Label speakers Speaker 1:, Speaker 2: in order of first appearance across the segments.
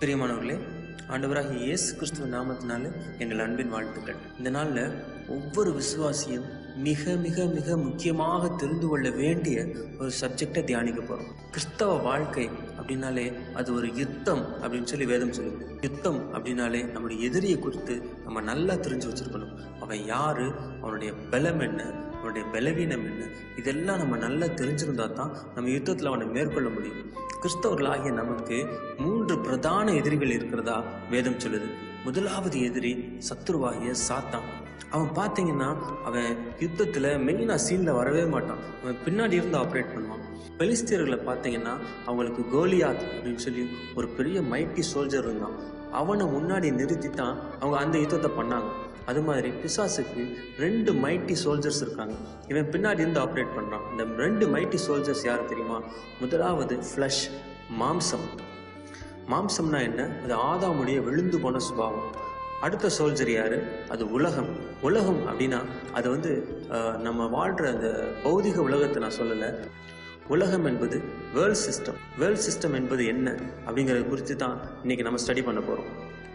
Speaker 1: பிரியமானவர்களே ஆண்டவராகிய இயேசு கிறிஸ்துவ நாமத்தினால எங்கள் அன்பின் வாழ்த்துக்கள் இந்த நாளில் ஒவ்வொரு விசுவாசியும் மிக மிக மிக முக்கியமாக தெரிந்து கொள்ள வேண்டிய ஒரு சப்ஜெக்டை தியானிக்க போகிறோம் கிறிஸ்தவ வாழ்க்கை அப்படின்னாலே அது ஒரு யுத்தம் அப்படின்னு சொல்லி வேதம் சொல்லுது யுத்தம் அப்படின்னாலே நம்முடைய எதிரியை குறித்து நம்ம நல்லா தெரிஞ்சு வச்சிருக்கணும் அவன் யாரு அவனுடைய பலம் என்ன அவனுடைய பலவீனம் என்ன இதெல்லாம் நம்ம நல்லா தெரிஞ்சிருந்தா தான் நம்ம யுத்தத்தில் அவனை மேற்கொள்ள முடியும் கிறிஸ்தவர்களாகிய நமக்கு மூன்று பிரதான எதிரிகள் இருக்கிறதா வேதம் சொல்லுது முதலாவது எதிரி சத்துருவாகிய சாத்தான் அவன் பார்த்தீங்கன்னா அவன் யுத்தத்தில் மெயினாக சீனில் வரவே மாட்டான் அவன் பின்னாடி இருந்து ஆப்ரேட் பண்ணுவான் பெலிஸ்தியர்களை பார்த்தீங்கன்னா அவங்களுக்கு கோலியாத் அப்படின்னு சொல்லி ஒரு பெரிய மைட்டி சோல்ஜர் இருந்தான் அவனை முன்னாடி நிறுத்தி தான் அவங்க அந்த யுத்தத்தை பண்ணாங்க அது மாதிரி பிசாசுக்கு ரெண்டு மைட்டி சோல்ஜர்ஸ் இருக்காங்க இவன் பின்னாடி இருந்து ஆப்ரேட் பண்ணுறான் இந்த ரெண்டு மைட்டி சோல்ஜர்ஸ் யார் தெரியுமா முதலாவது ஃப்ளஷ் மாம்சம் மாம்சம்னா என்ன அது ஆதாமுடைய விழுந்து போன சுபாவம் அடுத்த சோல்ஜர் யாரு அது உலகம் உலகம் அப்படின்னா அது வந்து அஹ், நம்ம வாழ்ற அந்த பௌதிக உலகத்தை நான் சொல்லலை உலகம் என்பது வேர்ல்ட் சிஸ்டம் வேர்ல்ட் சிஸ்டம் என்பது என்ன அப்படிங்கிறத குறித்து தான் இன்னைக்கு நம்ம ஸ்டடி பண்ண போறோம்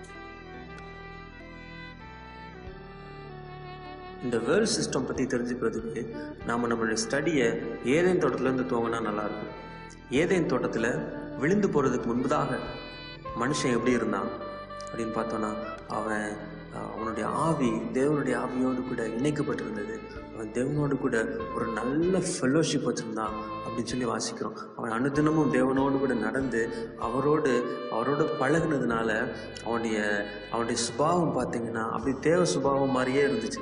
Speaker 1: இந்த வேர்ல்ட் சிஸ்டம் பற்றி தெரிஞ்சுக்கிறதுக்கு நாம் நம்மளுடைய ஸ்டடியை ஏதேன் தோட்டத்துலேருந்து துவங்கினா நல்லாயிருக்கும் ஏதேன் தோட்டத்தில் விழுந்து போகிறதுக்கு முன்பதாக மனுஷன் எப்படி இருந்தான் அப்படின்னு பார்த்தோன்னா அவன் அஹ், அவனுடைய ஆவி தேவனுடைய ஆவியோடு கூட இணைக்கப்பட்டிருந்தது அவன் தேவனோடு கூட ஒரு நல்ல ஃபெல்லோஷிப் வச்சுருந்தான் அப்படின்னு சொல்லி வாசிக்கிறோம் அவன் அனுதினமும் தேவனோடு கூட நடந்து அவரோடு அவரோடு பழகுனதுனால அவனுடைய அவனுடைய சுபாவம் பார்த்தீங்கன்னா அப்படி தேவ சுபாவம் மாதிரியே இருந்துச்சு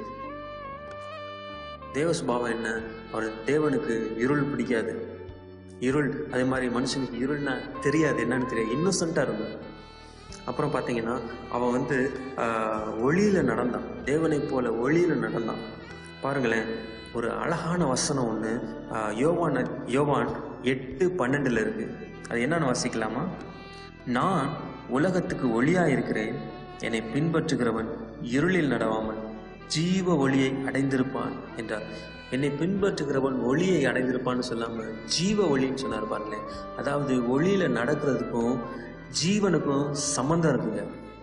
Speaker 1: தேவ சுபாவம் என்ன அவர் தேவனுக்கு இருள் பிடிக்காது இருள் அதே மாதிரி மனுஷனுக்கு இருள்னா தெரியாது என்னன்னு தெரியாது இன்னோசென்ட்டாக இருந்தான் அப்புறம் பார்த்தீங்கன்னா அவன் வந்து ஆஹ், ஒளியில நடந்தான் தேவனைப் போல ஒளியில நடந்தான் பாருங்களேன் ஒரு அழகான வசனம் ஒன்று யோவான் யோவான் எட்டு பன்னெண்டுல இருக்கு அது என்னன்னு வாசிக்கலாமா நான் உலகத்துக்கு ஒளியாக இருக்கிறேன் என்னை பின்பற்றுகிறவன் இருளில் நடவாமல் ஜீவ ஒளியை அடைந்திருப்பான் என்றார் என்னை பின்பற்றுகிறவன் ஒளியை அடைந்திருப்பான்னு சொல்லாம ஜீவ ஒளின்னு சொன்னார் பாருங்களேன் அதாவது ஒளியில நடக்கிறதுக்கும் ஜீவனுக்கும் சம்மந்தம் இருக்குங்க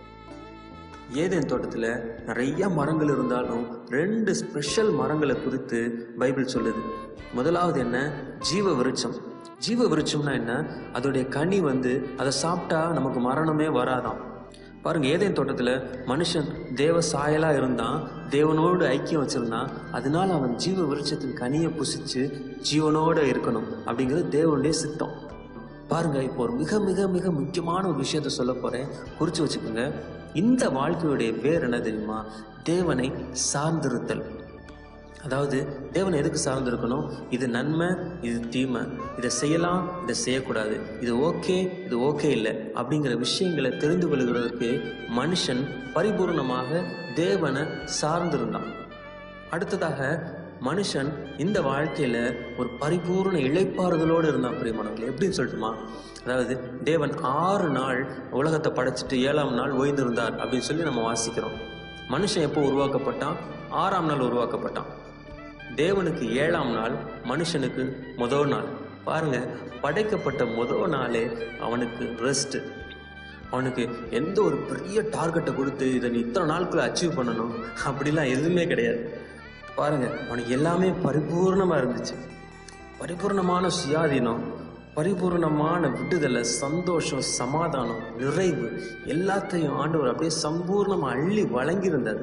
Speaker 1: ஏதேன் தோட்டத்தில் நிறைய மரங்கள் இருந்தாலும் ரெண்டு ஸ்பெஷல் மரங்களை குறித்து பைபிள் சொல்லுது முதலாவது என்ன ஜீவ விருட்சம் ஜீவ விருட்சம்னா என்ன அதோடைய கனி வந்து அதை சாப்பிட்டா நமக்கு மரணமே வராதாம் பாருங்க ஏதேன் தோட்டத்தில் மனுஷன் தேவ சாயலா இருந்தான் தேவனோடு ஐக்கியம் வச்சிருந்தான் அதனால அவன் ஜீவ விருட்சத்தின் கனியை புசிச்சு ஜீவனோட இருக்கணும் அப்படிங்கிறது தேவனுடைய சித்தம் பாருங்க இப்போ ஒரு மிக மிக மிக முக்கியமான ஒரு விஷயத்த சொல்ல போறேன் குறிச்சு வச்சுக்கோங்க இந்த வாழ்க்கையுடைய பேர் என்ன தெரியுமா தேவனை சார்ந்திருத்தல் அதாவது தேவனை எதுக்கு சார்ந்திருக்கணும் இது நன்மை இது தீமை இதை செய்யலாம் இதை செய்யக்கூடாது இது ஓகே இது ஓகே இல்லை அப்படிங்கிற விஷயங்களை தெரிந்து கொள்கிறதுக்கு மனுஷன் பரிபூர்ணமாக தேவனை சார்ந்திருந்தான் அடுத்ததாக மனுஷன் இந்த வாழ்க்கையில ஒரு பரிபூர்ண இழைப்பாறுதலோடு இருந்தான் பிரியமானவர்கள் எப்படின்னு சொல்லட்டுமா அதாவது தேவன் ஆறு நாள் உலகத்தை படைச்சிட்டு ஏழாம் நாள் ஓய்ந்திருந்தார் அப்படின்னு சொல்லி நம்ம வாசிக்கிறோம் மனுஷன் எப்போ உருவாக்கப்பட்டான் ஆறாம் நாள் உருவாக்கப்பட்டான் தேவனுக்கு ஏழாம் நாள் மனுஷனுக்கு முதல் நாள் பாருங்க படைக்கப்பட்ட முதல் நாளே அவனுக்கு ரெஸ்ட் அவனுக்கு எந்த ஒரு பெரிய டார்கெட்டை கொடுத்து இதை நீ இத்தனை நாட்குள்ள அச்சீவ் பண்ணணும் அப்படிலாம் எதுவுமே கிடையாது பாருங்க அவனுக்கு எல்லாமே பரிபூர்ணமா இருந்துச்சு பரிபூர்ணமான சுயாதீனம் பரிபூர்ணமான விடுதலை சந்தோஷம் சமாதானம் நிறைவு எல்லாத்தையும் ஆண்டவர் அப்படியே சம்பூர்ணமா அள்ளி வழங்கியிருந்தார்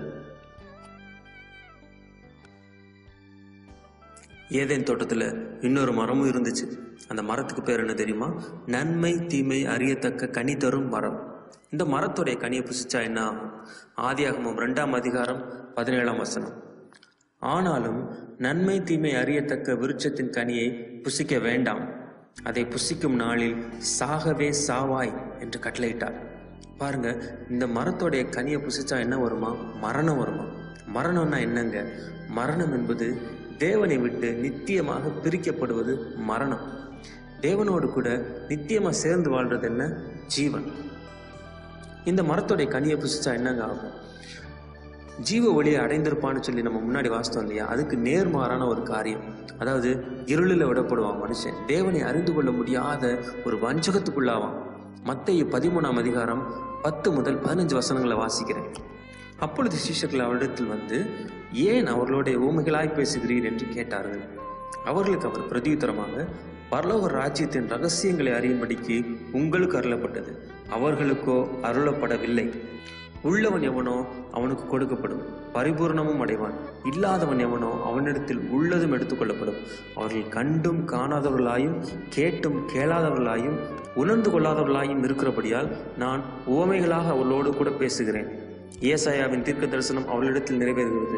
Speaker 1: ஏதேன் தோட்டத்தில் இன்னொரு மரமும் இருந்துச்சு அந்த மரத்துக்கு பேர் என்ன தெரியுமா நன்மை தீமை அறியத்தக்க கனி தரும் மரம் இந்த மரத்துடைய கனியை புசிச்சா என்ன ஆகும் ஆதியாகமம் ரெண்டாம் அதிகாரம் பதினேழாம் வசனம் ஆனாலும் நன்மை தீமை அறியத்தக்க விருட்சத்தின் கனியை புசிக்க வேண்டாம் அதை புசிக்கும் நாளில் சாகவே சாவாய் என்று கட்டளையிட்டார் பாருங்க இந்த மரத்தோடைய கனியை புசிச்சா என்ன வருமா மரணம் வருமா மரணம்னா என்னங்க மரணம் என்பது தேவனை விட்டு நித்தியமாக பிரிக்கப்படுவது மரணம் தேவனோடு கூட நித்தியமா சேர்ந்து வாழ்றது என்ன ஜீவன் இந்த மரத்தோடைய கனியை புசிச்சா என்னங்க ஆகும் ஜீவ ஒளியை அடைந்திருப்பான்னு சொல்லி நம்ம முன்னாடி வாசித்தோம் இல்லையா அதுக்கு நேர்மாறான ஒரு காரியம் அதாவது இருளில் விடப்படுவான் மனுஷன் தேவனை அறிந்து கொள்ள முடியாத ஒரு வஞ்சகத்துக்குள்ளாவான் மத்தேயு பதிமூணாம் அதிகாரம் பத்து முதல் பதினஞ்சு வசனங்களை வாசிக்கிறேன் அப்பொழுது சீஷர்கள் அவரிடத்தில் வந்து ஏன் அவர்களுடைய ஊமைகளாய் பேசுகிறீர் என்று கேட்டார்கள் அவர்களுக்கு அவர் பிரதியுத்தரமாக பரலோக ராஜ்யத்தின் ரகசியங்களை அறியும்படிக்கு உங்களுக்கு அருளப்பட்டது அவர்களுக்கோ அருளப்படவில்லை உள்ளவன் எவனோ அவனுக்கு கொடுக்கப்படும் பரிபூர்ணமும் அடைவான் இல்லாதவன் எவனோ அவனிடத்தில் உள்ளதும் எடுத்துக்கொள்ளப்படும் அவர்கள் கண்டும் காணாதவர்களாயும் கேட்டும் கேளாதவர்களாயும் உணர்ந்து கொள்ளாதவர்களாயும் இருக்கிறபடியால் நான் உவமைகளாக அவர்களோடு கூட பேசுகிறேன் ஏசாயாவின் தீர்க்க தரிசனம் அவர்களிடத்தில் நிறைவேறுகிறது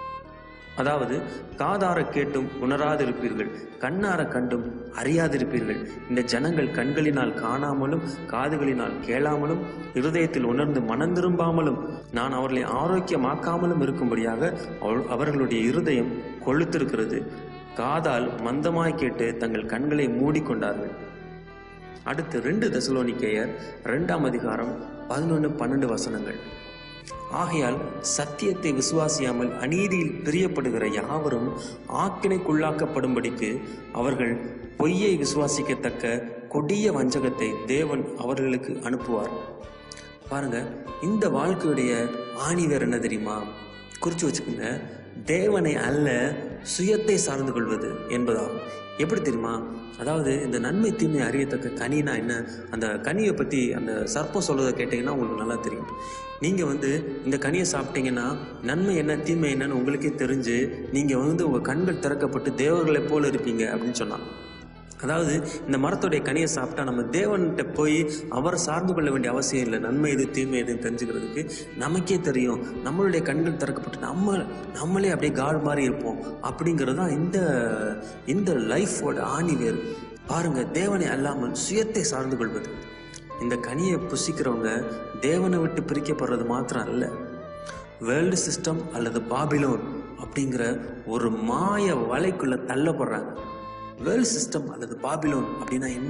Speaker 1: அதாவது காதார கேட்டும் உணராதிருப்பீர்கள் கண்ணார கண்டும் அறியாதிருப்பீர்கள் இந்த ஜனங்கள் கண்களினால் காணாமலும் காதுகளினால் கேளாமலும் இருதயத்தில் உணர்ந்து மனம் திரும்பாமலும் நான் அவர்களை ஆரோக்கியமாக்காமலும் இருக்கும்படியாக அவள்- அவர்களுடைய இருதயம் கொழுத்திருக்கிறது காதால் மந்தமாய் கேட்டு தங்கள் கண்களை மூடிக்கொண்டார்கள் அடுத்து ரெண்டு தெசலோனிக்கேயர் ரெண்டாம் அதிகாரம் பதினொன்று பன்னெண்டு வசனங்கள் ஆகையால் சத்தியத்தை விசுவாசியாமல் அநீதியில் பிரியப்படுகிற யாவரும் ஆக்கினைக்குள்ளாக்கப்படும்படிக்கு அவர்கள் பொய்யை விசுவாசிக்கத்தக்க கொடிய வஞ்சகத்தை தேவன் அவர்களுக்கு அனுப்புவார் பாருங்க இந்த வாழ்க்கையுடைய ஆணி வேற என்ன தெரியுமா குறிச்சு வச்சுக்கோங்க தேவனை அல்ல சுயத்தை சார்ந்து கொள்வது என்பதாகும் எப்படி தெரியுமா அதாவது இந்த நன்மை தீமை அறியத்தக்க கனினா என்ன அந்த கனியை பற்றி அந்த சர்ப்பம் சொல்றதை கேட்டிங்கன்னா உங்களுக்கு நல்லா தெரியும் நீங்கள் வந்து இந்த கனியை சாப்பிட்டீங்கன்னா நன்மை என்ன தீமை என்னன்னு உங்களுக்கே தெரிஞ்சு நீங்கள் வந்து உங்கள் கண்கள் திறக்கப்பட்டு தேவர்களைப் போல இருப்பீங்க அப்படின்னு சொன்னான் அதாவது இந்த மரத்துடைய கனியை சாப்பிட்டா நம்ம தேவன்கிட்ட போய் அவரை சார்ந்து கொள்ள வேண்டிய அவசியம் இல்லை நன்மை எது தீமை எதுன்னு தெரிஞ்சுக்கிறதுக்கு நமக்கே தெரியும் நம்மளுடைய கண்கள் திறக்கப்பட்டு நம்ம நம்மளே அப்படியே காட் மாதிரி இருப்போம் அப்படிங்கிறது தான் இந்த இந்த லைஃபோட ஆணி வேறு பாருங்க தேவனை அல்லாமல் சுயத்தை சார்ந்து கொள்வது இந்த கனியை புசிக்கிறவங்க தேவனை விட்டு பிரிக்கப்படுறது மாத்திரம் அல்ல வேர்ல்டு சிஸ்டம் அல்லது பாபிலோன் அப்படிங்கிற ஒரு மாய வலைக்குள்ள தள்ளப்படுறாங்க வேர்ல்டு சிஸ்டம் அல்லது பாபிலோன் அப்படின்னா என்ன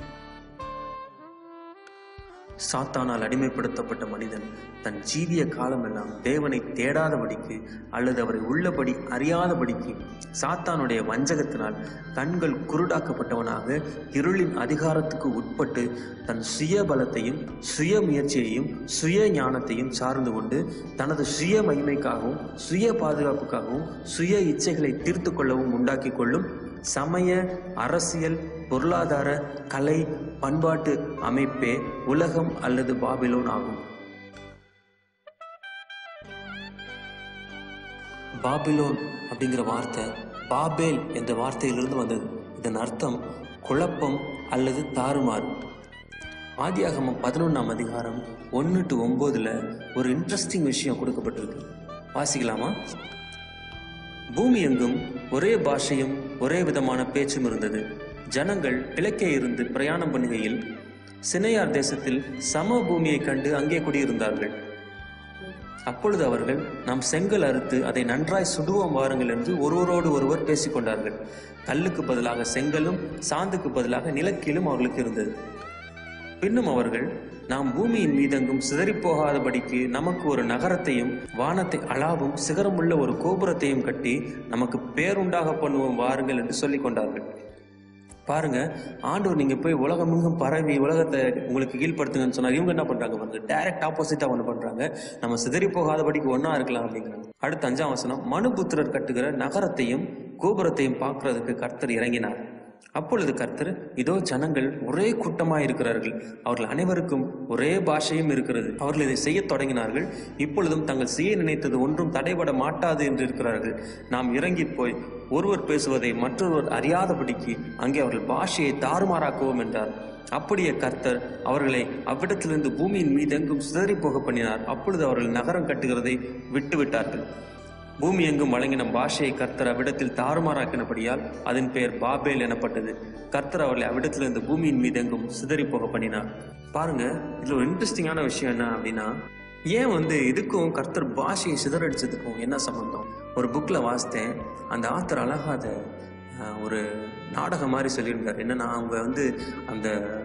Speaker 1: சாத்தானால் அடிமைப்படுத்தப்பட்ட மனிதன் தன் ஜீவிய காலமெல்லாம் தேவனை தேடாதபடிக்கு அல்லது அவரை உள்ளபடி அறியாதபடிக்கு சாத்தானுடைய வஞ்சகத்தினால் கண்கள் குருடாக்கப்பட்டவனாக இருளின் அதிகாரத்துக்கு உட்பட்டு தன் சுய பலத்தையும் சுய முயற்சியையும் சுய ஞானத்தையும் சார்ந்து கொண்டு தனது சுய மகிமைக்காகவும் சுய பாதுகாப்புக்காகவும் சுய இச்சைகளை தீர்த்து கொள்ளவும் உண்டாக்கி கொள்ளும் சமய அரசியல் பொருளாதார கலை பண்பாட்டு அமைப்பே உலகம் அல்லது பாபிலோன் ஆகும் பாபிலோன் அப்படிங்கிற வார்த்தை பாபேல் என்ற வார்த்தையிலிருந்து வந்தது இதன் அர்த்தம் குழப்பம் அல்லது தாறுமாறு ஆதியாகமம் பதினொன்றாம் அதிகாரம் ஒன்று டு ஒம்போதுல ஒரு இன்ட்ரெஸ்டிங் விஷயம் கொடுக்கப்பட்டிருக்கு வாசிக்கலாமா பூமி எங்கும் ஒரே பாஷையும் ஒரே விதமான பேச்சும் இருந்தது ஜனங்கள் கிழக்கே இருந்து பிரயாணம் பண்ணுகையில் சினையார் தேசத்தில் சம பூமியை கண்டு அங்கே குடியிருந்தார்கள் அப்பொழுது அவர்கள் நாம் செங்கல் அறுத்து அதை நன்றாய் சுடுவோம் வாருங்கள் என்று ஒருவரோடு ஒருவர் பேசிக்கொண்டார்கள் கல்லுக்கு பதிலாக செங்கலும் சாந்துக்கு பதிலாக நிலக்கீலும் அவர்களுக்கு இருந்தது பின்னும் அவர்கள் நாம் பூமியின் மீதெங்கும் சிதறிப் போகாதபடிக்கு நமக்கு ஒரு நகரத்தையும் வானத்தை அளாவும் சிகரமுள்ள ஒரு கோபுரத்தையும் கட்டி நமக்கு பேருண்டாக பண்ணுவோம் வாருங்கள் என்று சொல்லிக் கொண்டார்கள் பாருங்க ஆண்டவர் நீங்க போய் உலகமெங்கும் பரவி உலகத்தை உங்களுக்கு கீழ்ப்படுத்துங்கன்னு சொன்னார் இவங்க என்ன பண்றாங்க பாருங்க டைரக்ட் ஆப்போசிட்டா ஒன்று பண்றாங்க நம்ம சிதறி போகாதபடிக்கு ஒண்ணா இருக்கலாம் அப்படிங்கிறாங்க அடுத்த அஞ்சாம் வசனம் மனுபுத்திரர் கட்டுகிற நகரத்தையும் கோபுரத்தையும் பார்க்கறதுக்கு கர்த்தர் இறங்கினார் அப்பொழுது கர்த்தர் இதோ ஜனங்கள் ஒரே கூட்டமாய் இருக்கிறார்கள் அவர்கள் அனைவருக்கும் ஒரே பாஷையும் இருக்கிறது அவர்கள் இதை செய்யத் தொடங்கினார்கள் இப்பொழுதும் தங்கள் செய்ய நினைத்தது ஒன்றும் தடைபட மாட்டாது என்று இருக்கிறார்கள் நாம் இறங்கி போய் ஒருவர் பேசுவதை மற்றொருவர் அறியாதபடிக்கு அங்கே அவர்கள் பாஷையை தாறுமாறாக்குவோம் என்றார் அப்படியே கர்த்தர் அவர்களை அவ்விடத்திலிருந்து பூமியின் மீதெங்கும் சிதறி போக பண்ணினார் அப்பொழுது அவர்கள் நகரம் கட்டுகிறதை விட்டு விட்டார்கள் பூமி எங்கும் வழங்கின பாஷையை கர்த்தர் அவ்விடத்தில் தாறுமாறாக்கினபடியால் அதன் பெயர் பாபேல் எனப்பட்டது கர்த்தர் அவர்களை அவ்விடத்திலிருந்து பூமியின் மீதெங்கும் சிதறி போக பண்ணினார் பாருங்க இதுல ஒரு இன்ட்ரெஸ்டிங்கான விஷயம் என்ன அப்படின்னா ஏன் வந்து இதுக்கும் கர்த்தர் பாஷையை சிதறடிச்சதுக்கும் என்ன சம்பந்தம் ஒரு புக்ல வாசித்தேன் அந்த ஆத்தர் அழகா அதை ஆஹ், ஒரு நாடகம் மாதிரி சொல்லியிருந்தார் என்னன்னா அவங்க வந்து அந்த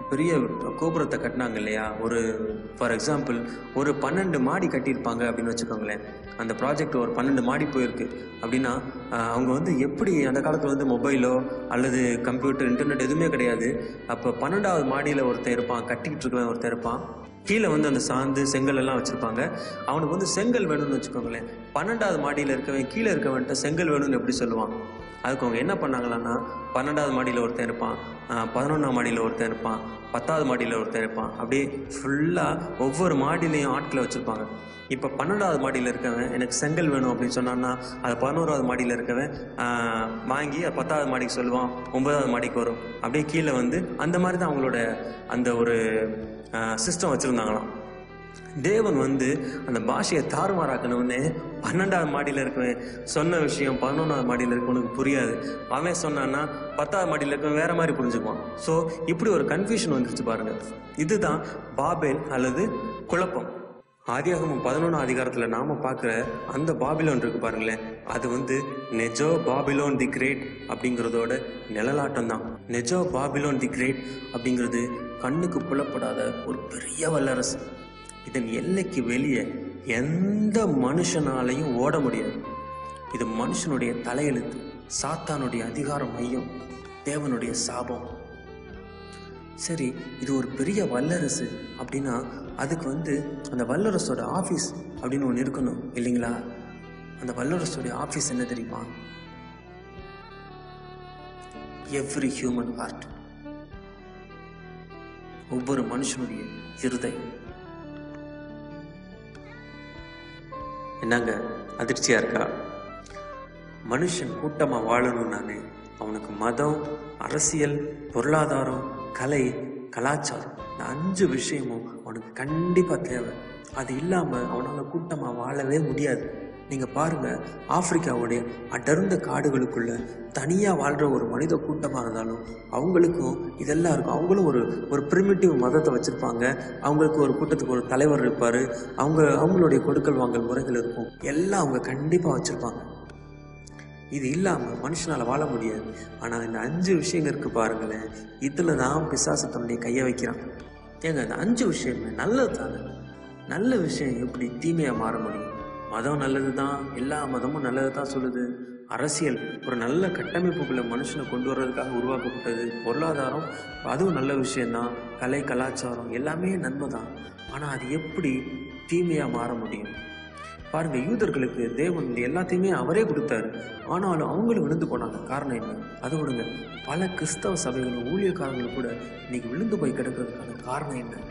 Speaker 1: பெரிய கோபுரத்தை கட்டினாங்க இல்லையா ஒரு ஃபார் எக்ஸாம்பிள் ஒரு பன்னெண்டு மாடி கட்டியிருப்பாங்க அப்படின்னு வச்சுக்கோங்களேன் அந்த ப்ராஜெக்ட் ஒரு பன்னெண்டு மாடி போயிருக்கு அப்படின்னா ஆஹ், அவங்க வந்து எப்படி அந்த காலத்தில் வந்து மொபைலோ அல்லது கம்ப்யூட்டர் இன்டர்நெட் எதுவுமே கிடையாது அப்போ பன்னெண்டாவது மாடியில் ஒருத்தன் இருப்பான் கட்டிக்கிட்டு இருக்கவன் ஒருத்தன் இருப்பான் கீழே வந்து அந்த சாந்து செங்கல் எல்லாம் வச்சிருப்பாங்க அவனுக்கு வந்து செங்கல் வேணும்னு வச்சுக்கோங்களேன் பன்னெண்டாவது மாடியில் இருக்கவன் கீழே இருக்கவன்ட்ட செங்கல் வேணும்னு எப்படி சொல்லுவான் அதுக்கு அவங்க என்ன பண்ணாங்களான்னா பன்னெண்டாவது மாடியில் ஒருத்தன் இருப்பான் ஆஹ் பதினொன்றாம் மாடியில் ஒருத்தன் இருப்பான் பத்தாவது மாடியில் ஒருத்தன் இருப்பான் அப்படியே ஃபுல்லாக ஒவ்வொரு மாடியிலையும் ஆட்களை வச்சுருப்பாங்க இப்போ பன்னெண்டாவது மாடியில் இருக்கவன் எனக்கு செங்கல் வேணும் அப்படின்னு சொன்னான்னா அது பதினோராவது மாடியில் இருக்கவன் ஆஹ் வாங்கி அது பத்தாவது மாடிக்கு சொல்லுவான் ஒன்பதாவது மாடிக்கு வரும் அப்படியே கீழே வந்து அந்த மாதிரி தான் அவங்களோட அந்த ஒரு சிஸ்டம் வச்சுருந்தாங்களாம் தேவன் வந்து அந்த பாஷையை தாறுமாறாக்கணும்னு பன்னெண்டாவது மாடியில் இருக்கவன் சொன்ன விஷயம் பதினொன்றாவது மாடியில் இருக்கவனுக்கு புரியாது அவன் சொன்னான்னா பத்தாவது மாடியில் இருக்கவன் வேற மாதிரி புரிஞ்சுக்குவான் ஸோ இப்படி ஒரு கன்ஃபியூஷன் வந்துருச்சு பாருங்க இதுதான் பாபேல் அல்லது குழப்பம் ஆதியாகமம் பதினொன்றாம் அதிகாரத்தில் நாம பார்க்குற அந்த பாபிலோன் இருக்கு பாருங்களேன் அது வந்து நெஜோ பாபிலோன் தி கிரேட் அப்படிங்கிறதோட நிழலாட்டம் தான் நெஜோ பாபிலோன் தி கிரேட் அப்படிங்கிறது கண்ணுக்கு புலப்படாத ஒரு பெரிய வல்லரசு இதன் எல்லைக்கு வெளியே எந்த மனுஷனாலையும் ஓட முடியாது இது மனுஷனுடைய தலையெழுத்து சாத்தானுடைய அதிகார மையம் தேவனுடைய சாபம் சரி இது ஒரு பெரிய வல்லரசு அப்படின்னா அதுக்கு வந்து அந்த வல்லரசோட ஆஃபீஸ் அப்படின்னு ஒன்று இருக்கணும் இல்லைங்களா அந்த வல்லரசோடைய ஆஃபீஸ் என்ன தெரியுமா எவ்ரி ஹியூமன் ஹார்ட் ஒவ்வொரு மனுஷனுடைய இருதயம் என்னங்க அதிர்ச்சியா இருக்கா மனுஷன் கூட்டமாக வாழணும்னானே அவனுக்கு மதம் அரசியல் பொருளாதாரம் கலை கலாச்சாரம் இந்த அஞ்சு விஷயமும் அவனுக்கு கண்டிப்பாக தேவை அது இல்லாமல் அவனால் கூட்டமாக வாழவே முடியாது நீங்கள் பாருங்க ஆப்பிரிக்காவுடைய அடர்ந்த காடுகளுக்குள்ள தனியாக வாழ்கிற ஒரு மனித கூட்டமாக இருந்தாலும் அவங்களுக்கும் இதெல்லாம் இருக்கும் அவங்களும் ஒரு ஒரு பிரிமிட்டிவ் மதத்தை வச்சுருப்பாங்க அவங்களுக்கு ஒரு கூட்டத்துக்கு ஒரு தலைவர் இருப்பார் அவங்க அவங்களுடைய கொடுக்கல் வாங்கல் முறைகள் இருக்கும் எல்லாம் அவங்க கண்டிப்பாக வச்சுருப்பாங்க இது இல்லாமல் மனுஷனால் வாழ முடியாது ஆனால் இந்த அஞ்சு விஷயங்கள் இருக்கு பாருங்களேன் இதில் தான் பிசாசு தன்னுடைய கையை வைக்கிறான் ஏங்க இந்த அஞ்சு விஷயமே நல்லது தானே நல்ல விஷயம் எப்படி தீமையாக மாற முடியும் மதம் நல்லது தான் எல்லா மதமும் நல்லது தான் சொல்லுது அரசியல் ஒரு நல்ல கட்டமைப்புக்குள்ள மனுஷனை கொண்டு வர்றதுக்காக உருவாக்கப்பட்டது பொருளாதாரம் அதுவும் நல்ல விஷயம்தான் கலை கலாச்சாரம் எல்லாமே நன்மை தான் ஆனால் அது எப்படி தீமையாக மாற முடியும் பாருங்க யூதர்களுக்கு தேவன் இந்த எல்லாத்தையுமே அவரே கொடுத்தாரு ஆனாலும் அவங்களும் விழுந்து போனாங்க காரணம் என்ன அதை விடுங்க பல கிறிஸ்தவ சபைகளும் ஊழியக்காரங்களும் கூட இன்னைக்கு விழுந்து போய் கிடக்கிறதுக்கான காரணம் என்ன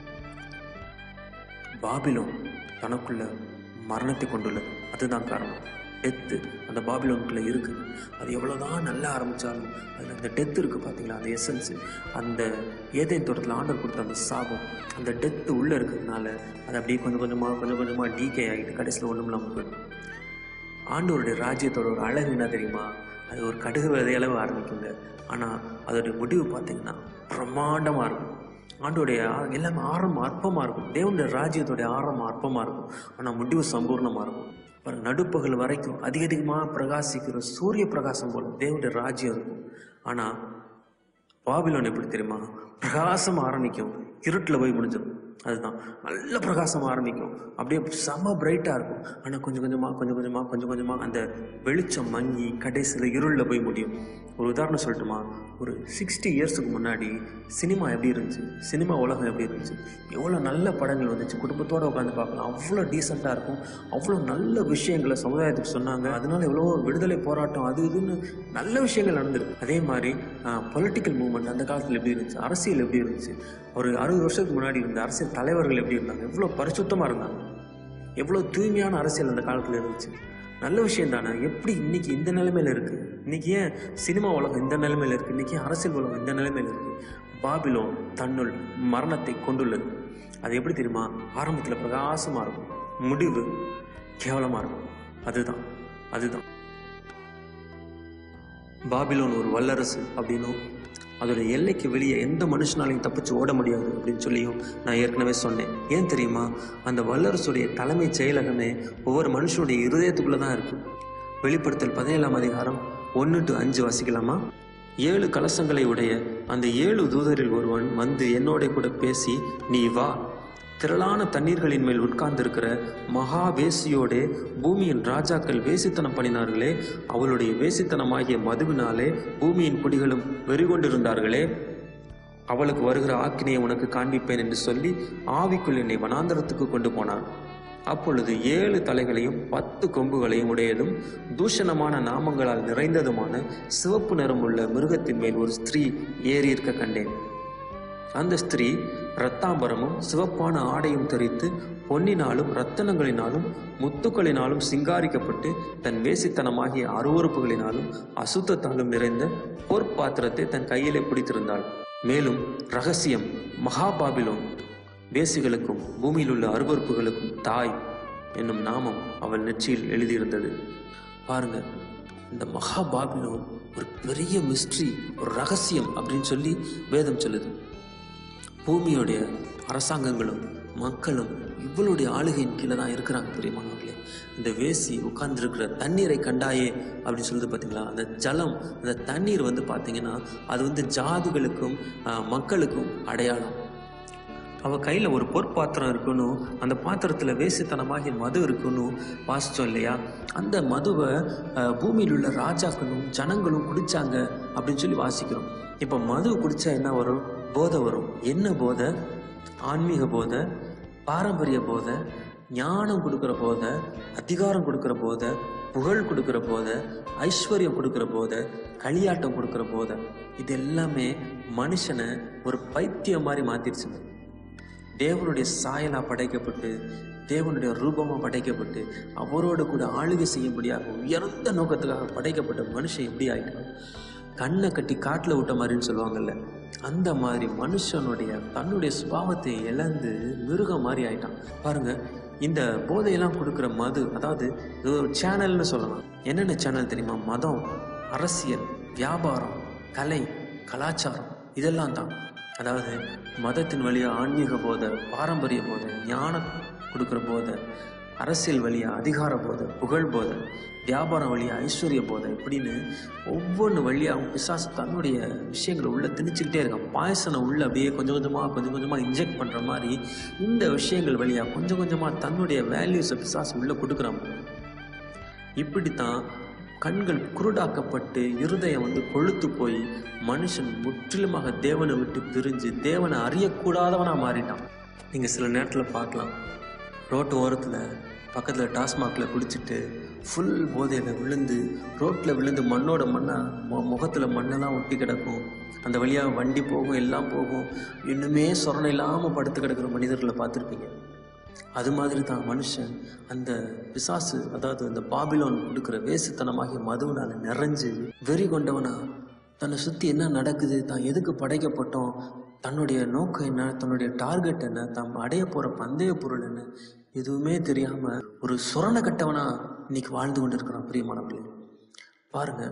Speaker 1: பாபிலோன் தனக்குள்ள மரணத்தை கொண்டுள்ளது அதுதான் காரணம் டெத்து அந்த பாபிலோனுக்குள்ள இருக்குது அது எவ்வளோதான் நல்லா ஆரம்பித்தாலும் அதில் அந்த டெத் இருக்குது பார்த்தீங்களா அந்த எசன்ஸ் அந்த ஏதேன் தோட்டத்தில் ஆண்டர் கொடுத்த அந்த சாபம் அந்த டெத்து உள்ளே இருக்கிறதுனால அது அப்படியே கொஞ்சம் கொஞ்சமாக கொஞ்சம் கொஞ்சமாக டீகே ஆகிட்டு கடைசியில் ஒன்றும் இல்லாமல் போயிடும் ஆண்டவருடைய ராஜ்யத்தோட ஒரு அழகு என்ன தெரியுமா அது ஒரு கடுகு விதையளவு ஆரம்பிக்குங்க ஆனால் அதோடைய முடிவு பார்த்தீங்கன்னா பிரம்மாண்டமாக இருக்கும் ஆண்டோடைய ஆ- எல்லாமே ஆரம்பம் அற்பமாக இருக்கும் தேவனுடைய ராஜ்யத்தோடைய ஆரம்பம் அற்பமாக இருக்கும் ஆனால் முடிவு சம்பூர்ணமாக இருக்கும் பாருங்க நடுப்பகல் வரைக்கும் அதிக அதிகமாக பிரகாசிக்கிற சூரிய பிரகாசம் போல தேவனுடைய ராஜ்யம் இருக்கும் ஆனால் பாபிலோன் எப்படி தெரியுமா பிரகாசம் ஆரம்பிக்கும் இருட்டில் போய் முடிஞ்சிடும் அதுதான் நல்ல பிரகாசம் ஆரம்பிக்கும் அப்படியே செம்ம பிரைட்டாக இருக்கும் ஆனால் கொஞ்சம் கொஞ்சமாக கொஞ்சம் கொஞ்சமாக கொஞ்சம் கொஞ்சமாக அந்த வெளிச்சம் மங்கி கடைசியில் இருளில் போய் முடியும் ஒரு உதாரணம் சொல்லட்டுமா ஒரு சிக்ஸ்டி இயர்ஸுக்கு முன்னாடி சினிமா எப்படி இருந்துச்சு சினிமா உலகம் எப்படி இருந்துச்சு எவ்வளோ நல்ல படங்கள் வந்துச்சு குடும்பத்தோடு உட்காந்து பார்க்கலாம் அவ்வளோ டீசெண்டாக இருக்கும் அவ்வளோ நல்ல விஷயங்களை சமுதாயத்துக்கு சொன்னாங்க அதனால எவ்வளோ விடுதலை போராட்டம் அது இதுன்னு நல்ல விஷயங்கள் நடந்திருக்கு அதே மாதிரி பொலிட்டிக்கல் மூவ்மெண்ட் அந்த காலத்தில் எப்படி இருந்துச்சு அரசியல் எப்படி இருந்துச்சு ஒரு அறுபது வருஷத்துக்கு முன்னாடி இருந்த அரசியல் தலைவர்கள் எப்படி இருந்தாங்க எவ்வளோ பரிசுத்தமாக இருந்தாங்க எவ்வளோ தூய்மையான அரசியல் அந்த காலத்தில் இருந்துச்சு நல்ல விஷயம் தானே எப்படி இன்னைக்கு இந்த நிலைமையில இருக்கு இன்னைக்கு ஏன் சினிமா உலகம் இந்த நிலைமையில இருக்கு இன்னைக்கு ஏன் அரசியல் உலகம் இந்த நிலைமையில இருக்கு பாபிலோன் தன்னுள் மரணத்தை கொண்டுள்ளது அது எப்படி தெரியுமா ஆரம்பத்தில் பிரகாசமாக இருக்கும் முடிவு கேவலமாக இருக்கும் அதுதான் அதுதான் பாபிலோன் ஒரு வல்லரசு அப்படின்னும் அதோட எல்லைக்கு வெளியே எந்த மனுஷனாலையும் தப்பிச்சு ஓட முடியாது அப்படின்னு சொல்லியும் நான் ஏற்கனவே சொன்னேன் ஏன் தெரியுமா அந்த வல்லரசுடைய தலைமைச் செயலகமே ஒவ்வொரு மனுஷனுடைய இருதயத்துக்குள்ள தான் இருக்கு வெளிப்படுத்தல் பதினேழாம் அதிகாரம் ஒன்று டு அஞ்சு வாசிக்கலாமா ஏழு கலசங்களை உடைய அந்த ஏழு தூதரில் ஒருவன் வந்து என்னோட கூட பேசி நீ வா திரளான தண்ணீர்களின் மேல் உட்கார்ந்திருக்கிற மகா வேசியோடே பூமியின் ராஜாக்கள் வேசித்தனம் பண்ணினார்களே அவளுடைய வேசித்தனமாகிய மதுவினாலே பூமியின் குடிகளும் வெறிகொண்டிருந்தார்களே அவளுக்கு வருகிற ஆக்கினையை உனக்கு காண்பிப்பேன் என்று சொல்லி ஆவிக்குள் என்னை வனாந்தரத்துக்கு கொண்டு போனான் அப்பொழுது ஏழு தலைகளையும் பத்து கொம்புகளையும் உடையதும் தூஷணமான நாமங்களால் நிறைந்ததுமான சிவப்பு நிறமுள்ள மிருகத்தின் மேல் ஒரு ஸ்திரீ ஏறி இருக்க கண்டேன் அந்த ஸ்திரீ இரத்தாம்பரமும் சிவப்பான ஆடையும் தரித்து பொன்னினாலும் ரத்தனங்களினாலும் முத்துக்களினாலும் சிங்காரிக்கப்பட்டு தன் வேசித்தனமாகிய அருவறுப்புகளினாலும் அசுத்தத்தாலும் நிறைந்த பொற்பாத்திரத்தை தன் கையிலே பிடித்திருந்தாள் மேலும் ரகசியம் மகாபாபிலோன் வேசிகளுக்கும் பூமியில் உள்ள அருவறுப்புகளுக்கும் தாய் என்னும் நாமம் அவள் நெற்றியில் எழுதியிருந்தது பாருங்க இந்த மகாபாபிலோன் ஒரு பெரிய மிஸ்ட்ரி ஒரு ரகசியம் அப்படின்னு சொல்லி வேதம் சொல்லுது பூமியோடைய அரசாங்கங்களும் மக்களும் இவளுடைய ஆளுகையின் கீழே தான் இருக்கிறாங்க பிரியமானவர்களே இந்த வேசி உட்கார்ந்துருக்கிற தண்ணீரை கண்டாயே அப்படின்னு சொல்லுது பார்த்தீங்களா அந்த ஜலம் அந்த தண்ணீர் வந்து பார்த்தீங்கன்னா அது வந்து ஜாதிகளுக்கும் ஆஹ், மக்களுக்கும் அடையாளம் அவ கையில ஒரு பொற்பாத்திரம் இருக்கணும் அந்த பாத்திரத்துல வேசித்தனமாகிய மது இருக்கணும் வாசிச்சோம் இல்லையா அந்த மதுவை அஹ், பூமியில் உள்ள ராஜாக்களும் ஜனங்களும் குடிச்சாங்க அப்படின்னு சொல்லி வாசிக்கிறோம் இப்ப மது குடிச்சா என்ன வரும் போதை வரும் என்ன போதை ஆன்மீக போதை பாரம்பரிய போதை ஞானம் கொடுக்கிற போதை அதிகாரம் கொடுக்கிற போதை புகழ் கொடுக்கிற போதை ஐஸ்வர்யம் கொடுக்கிற போதை களியாட்டம் கொடுக்கிற போதை இது எல்லாமே மனுஷனை ஒரு பைத்தியம் மாதிரி மாத்திருச்சுங்க தேவனுடைய சாயலா படைக்கப்பட்டு தேவனுடைய ரூபமா படைக்கப்பட்டு அவரோடு கூட ஆளுகை செய்யும்படியாக உயர்ந்த நோக்கத்துக்காக படைக்கப்பட்ட மனுஷன் எப்படி ஆயிட்டான் கண்ணை கட்டி காட்டில் விட்ட மாதிரின்னு சொல்லுவாங்கல்ல அந்த மாதிரி மனுஷனுடைய தன்னுடைய சுபாவத்தை இழந்து மிருகம் மாதிரி ஆயிட்டான் பாருங்க இந்த போதையெல்லாம் கொடுக்குற மது அதாவது இது ஒரு சேனல்னு சொல்லலாம் என்னென்ன சேனல் தெரியுமா மதம் அரசியல் வியாபாரம் கலை கலாச்சாரம் இதெல்லாம் தான் அதாவது மதத்தின் வழியா ஆன்மீக போதை பாரம்பரிய போதை ஞானம் கொடுக்குற போதை அரசியல் வழியா அதிகார போதை புகழ் போதை வியாபாரம் வழியா ஐஸ்வர்ய போதை இப்படின்னு ஒவ்வொன்று வழியாகவும் பிசாசு தன்னுடைய விஷயங்களை உள்ள திணிச்சுக்கிட்டே இருக்கான் பாயசனை உள்ள அப்படியே கொஞ்சம் கொஞ்சமாக கொஞ்சம் கொஞ்சமாக இன்ஜெக்ட் பண்ணுற மாதிரி இந்த விஷயங்கள் வழியா கொஞ்சம் கொஞ்சமாக தன்னுடைய வேல்யூஸை பிசாசு உள்ள கொடுக்குறான் இப்படித்தான் கண்கள் குருடாக்கப்பட்டு இருதயம் வந்து கொழுத்து போய் மனுஷன் முற்றிலுமாக தேவனை விட்டு பிரிஞ்சு தேவனை அறியக்கூடாதவனா மாறிட்டான் நீங்க சில நேரத்தில் பார்க்கலாம் ரோட்டு ஓரத்தில் பக்கத்தில் டாஸ்மாகில் குடிச்சிட்டு ஃபுல் போதையில் விழுந்து ரோட்டில் விழுந்து மண்ணோட மண்ணா மு முகத்தில் மண்ணெல்லாம் ஒட்டி கிடக்கும் அந்த வழியாக வண்டி போகும் எல்லாம் போகும் இன்னுமே சொரணை இல்லாமல் படுத்து கிடக்கிற மனிதர்களை பார்த்துருப்பீங்க அது மாதிரி தான் மனுஷன் அந்த பிசாசு அதாவது அந்த பாபிலோன் கொடுக்குற வேசுத்தனமாகிய மதுவினால நிறைஞ்சு வெறி கொண்டவனா தன்னை சுற்றி என்ன நடக்குது தான் எதுக்கு படைக்கப்பட்டோம் தன்னுடைய நோக்கம் என்ன தன்னுடைய டார்கெட் என்ன தாம் அடைய போகிற பந்தய பொருள் என்ன எதுவுமே தெரியாம ஒரு சுரண கட்டவனா இன்னைக்கு வாழ்ந்து கொண்டு இருக்கிறான் பிரியமானவர்களே பாருங்க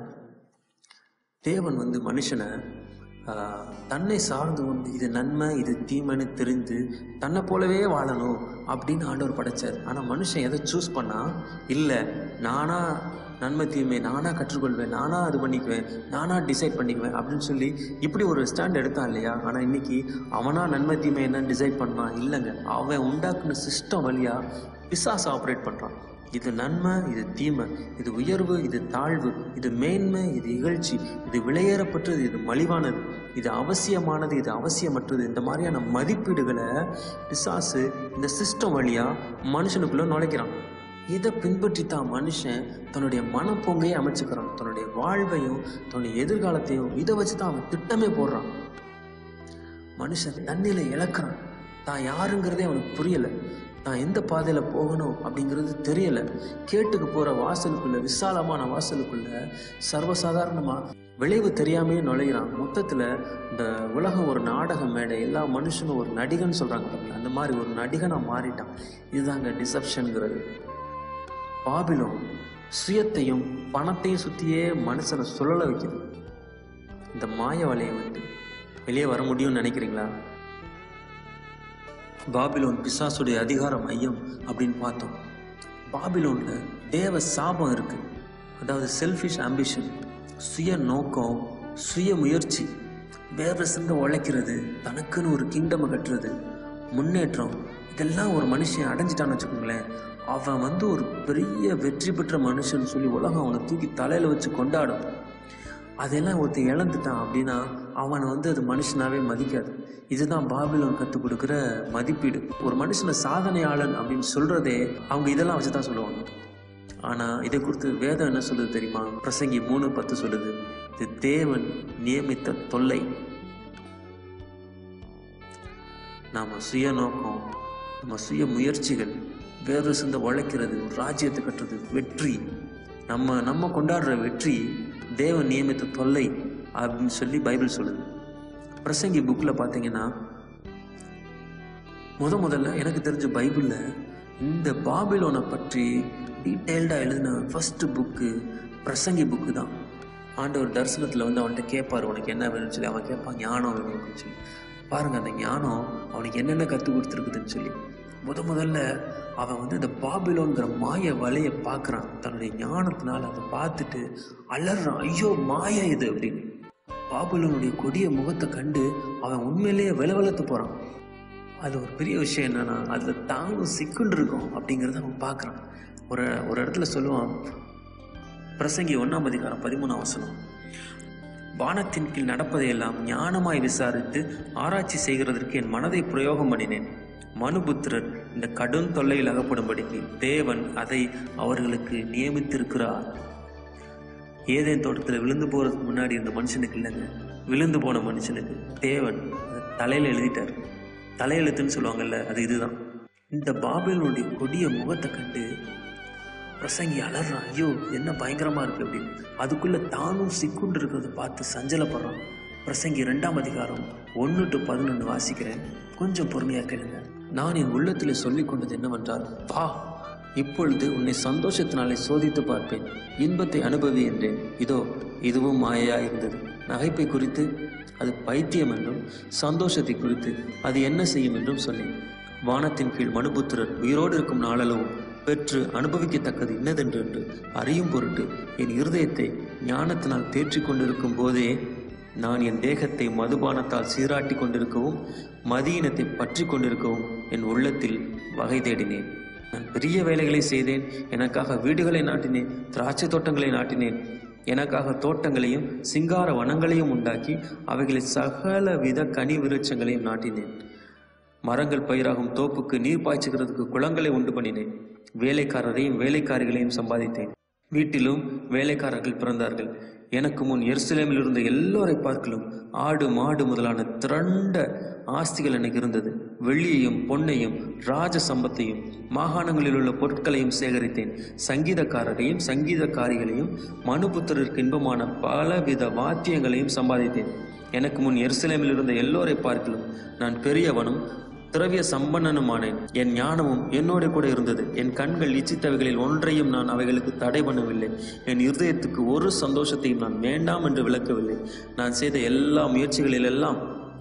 Speaker 1: தேவன் வந்து மனுஷனை ஆஹ், தன்னை சார்ந்து கொண்டு இது நன்மை இது தீமைன்னு தெரிந்து தன்னை போலவே வாழணும் அப்படின்னு ஆண்டவர் படைச்சார் ஆனால் மனுஷன் எதை சூஸ் பண்ணா இல்லை நானா நன்மை தீமை நானா கற்றுக்கொள்வேன் நானா அது பண்ணிக்குவேன் நானா டிசைட் பண்ணிக்குவேன் அப்படின்னு சொல்லி இப்படி ஒரு ஸ்டாண்ட் எடுத்தான் இல்லையா ஆனால் இன்னைக்கு அவனா நன்மை தீமை என்னன்னு டிசைட் பண்ணான் இல்லைங்க அவன் உண்டாக்குன சிஸ்டம் வழியா பிசாசு ஆப்ரேட் பண்றான் இது நன்மை இது தீமை இது உயர்வு இது தாழ்வு இது மேன்மை இது இகழ்ச்சி இது விலையேறப்பட்டது இது மலிவானது இது அவசியமானது இது அவசியமற்றது இந்த மாதிரியான மதிப்பீடுகளை பிசாசு இந்த சிஸ்டம் வழியா மனுஷனுக்குள்ள நுழைக்கிறான் இதை பின்பற்றி தான் மனுஷன் தன்னுடைய மனப்போங்கையே அமைச்சுக்கிறான் தன்னுடைய வாழ்வையும் தன்னுடைய எதிர்காலத்தையும் இதை வச்சு தான் அவன் திட்டமே போடுறான் மனுஷன் தண்ணியில இழக்கிறான் தான் யாருங்கிறதே அவனுக்கு புரியல தான் எந்த பாதையில போகணும் அப்படிங்கிறது தெரியல கேட்டுக்கு போற வாசலுக்குள்ள விசாலமான வாசலுக்குள்ள சர்வசாதாரணமா விளைவு தெரியாமையே நுழைகிறான் மொத்தத்துல இந்த உலகம் ஒரு நாடக மேடை எல்லா மனுஷனும் ஒரு நடிகன் சொல்றாங்க பாருங்க. அந்த மாதிரி ஒரு நடிகனா மாறிட்டான் இதுதாங்க டிசப்ஷனுங்கிறது பாபிலோன் சுயத்தையும் பணத்தையும் சுத்தியே மனுஷனை சுழல வைக்குது இந்த மாய வலையை விட்டு வெளியே வர முடியும்னு நினைக்கிறீங்களா பாபிலோன் பிசாசுடைய அதிகார மையம் அப்படின்னு பார்த்தோம் பாபிலோன்ல தேவ சாபம் இருக்கு அதாவது செல்ஃபிஷ் ஆம்பிஷன் சுய நோக்கம் சுய முயற்சி வேர்வை சிந்த உழைக்கிறது தனக்குன்னு ஒரு கிங்டமை கட்டுறது முன்னேற்றம் இதெல்லாம் ஒரு மனுஷன் அடைஞ்சிட்டான்னு வச்சுக்கோங்களேன் அவன் வந்து ஒரு பெரிய வெற்றி பெற்ற மனுஷன் சொல்லி உலகம் அவனை தூக்கி தலையில் வச்சு கொண்டாடும் அதெல்லாம் ஒருத்தன் இழந்துட்டான் அப்படின்னா அவனை வந்து அது மனுஷனாவே மதிக்காது இதுதான் பாபிலோன் கற்றுக் கொடுக்குற மதிப்பீடு ஒரு மனுஷனை சாதனையாளன் அப்படின்னு சொல்றதே அவங்க இதெல்லாம் வச்சு தான் சொல்லுவாங்க ஆனால் இதை குறித்து வேதம் என்ன சொல்லுது தெரியுமா பிரசங்கி மூணு பத்து சொல்லுது இது தேவன் நியமித்த தொல்லை நாம சுய நோக்கம் நம்ம சுய முயற்சிகள் வேறு சிந்த உழைக்கிறது ராஜ்யத்தை கட்டுறது வெற்றி நம்ம நம்ம கொண்டாடுற வெற்றி தேவன் நியமித்த தொல்லை அப்படின்னு சொல்லி பைபிள் சொல்லுது பிரசங்கி புக்கில் பார்த்தீங்கன்னா முத முதல்ல எனக்கு தெரிஞ்ச பைபிளில் இந்த பாபிலோனை பற்றி டீட்டெயில்டாக எழுதின ஃபர்ஸ்ட் புக்கு பிரசங்கி புக்கு தான் ஆண்டவர் தரிசனத்தில் வந்து அவன்கிட்ட கேட்பார் உனக்கு என்ன வேணும்னு சொல்லி அவன் கேட்பான் ஞானம் வேணும் அப்படின்னு சொல்லி பாருங்க அந்த ஞானம் அவனுக்கு என்னென்ன கற்றுக் கொடுத்துருக்குதுன்னு சொல்லி முத முதல்ல அவன் வந்து இந்த பாபிலோன்கிற மாய வலையை பார்க்குறான் தன்னுடைய ஞானத்தினால அதை பார்த்துட்டு அலறான் ஐயோ மாயா இது அப்படின்னு பாபுலனுடைய கொடிய முகத்தை கண்டு அவன் உண்மையிலேயே விலவலத்து போறான் அது ஒரு பெரிய விஷயம் என்னன்னா அதுல தானும் சிக்குண்டு இருக்கும் அப்படிங்கிறத அவன் பார்க்கறான் ஒரு ஒரு இடத்துல சொல்லுவான் பிரசங்கி ஒன்னாம் அதிகாரம் பதிமூணாம் வசனம் வானத்தின் கீழ் நடப்பதையெல்லாம் ஞானமாய் விசாரித்து ஆராய்ச்சி செய்கிறதற்கு என் மனதை பிரயோகம் பண்ணினேன் மனுபுத்திரர் இந்த கடும் தொல்லையில் அகப்படும்படிக்கு தேவன் அதை அவர்களுக்கு நியமித்திருக்கிறார் ஏதேன் தோட்டத்தில் விழுந்து போறதுக்கு முன்னாடி இருந்த மனுஷனுக்கு இல்லைங்க விழுந்து போன மனுஷனுக்கு தேவன் அதை தலையில எழுதிட்டார் தலையெழுத்துன்னு சொல்லுவாங்கல்ல அது இதுதான் இந்த பாபிலோனுடைய கொடிய முகத்தை கண்டு பிரசங்கி அலறான் ஐயோ என்ன பயங்கரமா இருக்கு அப்படின்னு அதுக்குள்ள தானும் சிக்குண்டு இருக்கிறத பார்த்து சஞ்சலப்படுறான் பிரசங்கி ரெண்டாம் அதிகாரம் ஒன்று டு பதினொன்று வாசிக்கிறேன் கொஞ்சம் பொறுமையா கேளுங்க நான் என் உள்ளத்திலே சொல்லிக் கொண்டது என்னவென்றால் வா இப்பொழுது உன்னை சந்தோஷத்தினாலே சோதித்து பார்ப்பேன் இன்பத்தை அனுபவி என்றேன் இதோ இதுவும் மாயையா இருந்தது நகைப்பை குறித்து அது பைத்தியம் என்றும் சந்தோஷத்தை குறித்து அது என்ன செய்யும் என்றும் சொன்னேன் வானத்தின் கீழ் மனுபுத்திரர் உயிரோடு இருக்கும் நாளளவும் பெற்று அனுபவிக்கத்தக்கது இன்னதென்று என்று அறியும் பொருட்டு என் இருதயத்தை ஞானத்தினால் தேற்றிக் கொண்டிருக்கும் போதே நான் என் தேகத்தை மதுபானத்தால் சீராட்டி கொண்டிருக்கவும் மதியினத்தை பற்றி கொண்டிருக்கவும் என் உள்ளத்தில் வகை தேடினேன் நான் பெரிய வேலைகளை செய்தேன் எனக்காக வீடுகளை நாட்டினேன் திராட்சை தோட்டங்களை நாட்டினேன் எனக்காக தோட்டங்களையும் சிங்கார வனங்களையும் உண்டாக்கி அவைகளில் சகல வித கனி விருட்சங்களையும் நாட்டினேன் மரங்கள் பயிராகும் தோப்புக்கு நீர் பாய்ச்சுகிறதுக்கு குளங்களை உண்டு பண்ணினேன் வேலைக்காரரையும் வேலைக்காரிகளையும் சம்பாதித்தேன் வீட்டிலும் வேலைக்காரர்கள் பிறந்தார்கள் எனக்கு முன் எருசலேமில் இருந்த எல்லோரை பார்க்கலும் ஆடு மாடு முதலான திரண்ட ஆஸ்திகள் எனக்கு இருந்தது வெள்ளியையும் பொன்னையும் ராஜ சம்பத்தையும் மாகாணங்களில் உள்ள பொருட்களையும் சேகரித்தேன் சங்கீதக்காரரையும் சங்கீதக்காரிகளையும் மனுபுத்திரருக்கு இன்பமான பலவித வாத்தியங்களையும் சம்பாதித்தேன் எனக்கு முன் எருசலேமில் இருந்த எல்லோரை பார்க்கலும் நான் பெரியவனும் திரவிய சம்பன்னனுமானேன் என் ஞானமும் என்னோட கூட இருந்தது என் கண்கள் இச்சித்தவைகளில் ஒன்றையும் நான் அவைகளுக்கு தடை பண்ணவில்லை என் இருதயத்துக்கு ஒரு சந்தோஷத்தையும் நான் வேண்டாம் என்று விளக்கவில்லை நான் செய்த எல்லா முயற்சிகளில் எல்லாம்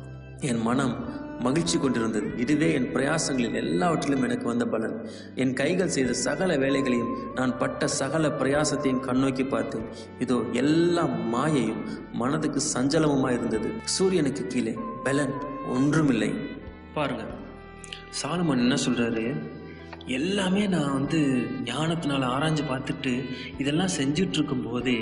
Speaker 1: என் மனம் மகிழ்ச்சி கொண்டிருந்தது இதுவே என் பிரயாசங்களில் எல்லாவற்றிலும் எனக்கு வந்த பலன் என் கைகள் செய்த சகல வேலைகளையும் நான் பட்ட சகல பிரயாசத்தையும் கண்ணோக்கி பார்த்தேன் இதோ எல்லாம் மாயையும் மனதுக்கு சஞ்சலமுமாய் இருந்தது சூரியனுக்கு கீழே பலன் ஒன்றுமில்லை பாருங்க சாலமன் என்ன சொல்றாரு எல்லாமே நான் வந்து ஞானத்தினால ஆராய்ஞ்சு பார்த்துட்டு இதெல்லாம் செஞ்சுட்டு இருக்கும் போதே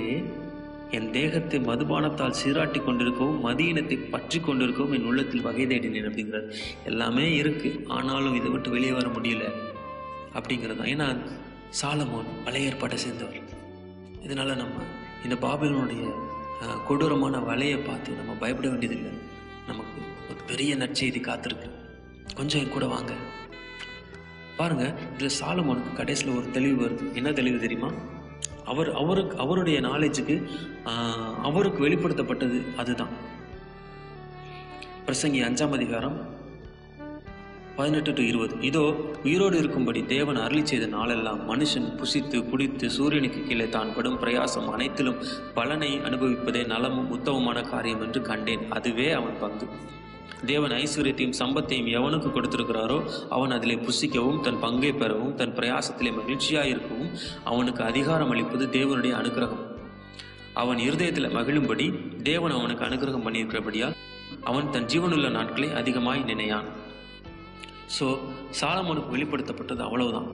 Speaker 1: என் தேகத்தை மதுபானத்தால் சீராட்டி கொண்டிருக்கவும் மதியினத்தை பற்றி கொண்டிருக்கவும் என் உள்ளத்தில் வகை தேடினேன் அப்படிங்கிறார் எல்லாமே இருக்கு ஆனாலும் இதை விட்டு வெளியே வர முடியல அப்படிங்கிறது தான் ஏன்னா சாலமோன் பழைய ஏற்பாட்டை சேர்ந்தவர் இதனால நம்ம இந்த பாபிலோனுடைய அஹ், கொடூரமான வலையை பார்த்து நம்ம பயப்பட வேண்டியதில்லை நமக்கு ஒரு பெரிய நற்செய்தி காத்திருக்கு கொஞ்சம் என் கூட வாங்க பாருங்க இதுல சாலமோனுக்கு கடைசியில் ஒரு தெளிவு வருது என்ன தெளிவு தெரியுமா அவர் அவருக்கு அவருடைய நாலேஜுக்கு அவருக்கு வெளிப்படுத்தப்பட்டது அதுதான் பிரசங்கி அஞ்சாம் அதிகாரம் பதினெட்டு டு இருபது இதோ உயிரோடு இருக்கும்படி தேவன் அருளி செய்த நாளெல்லாம் மனுஷன் புசித்து குடித்து சூரியனுக்கு கீழே தான் படும் பிரயாசம் அனைத்திலும் பலனை அனுபவிப்பதே நலமும் உத்தமமான காரியம் என்று கண்டேன் அதுவே அவன் பங்கு தேவன் ஐஸ்வர்யத்தையும் சம்பத்தையும் எவனுக்கு கொடுத்திருக்கிறாரோ அவன் அதிலே புசிக்கவும் தன் பங்கை பெறவும் தன் பிரயாசத்திலே மகிழ்ச்சியாயிருக்கவும் அவனுக்கு அதிகாரம் அளிப்பது தேவனுடைய அனுக்கிரகம் அவன் இருதயத்தில் மகிழும்படி தேவன் அவனுக்கு அனுகிரகம் பண்ணியிருக்கிறபடியால் அவன் தன் ஜீவனுள்ள நாட்களை அதிகமாய் நினையான் ஸோ சாலமோனுக்கு வெளிப்படுத்தப்பட்டது அவ்வளவுதான்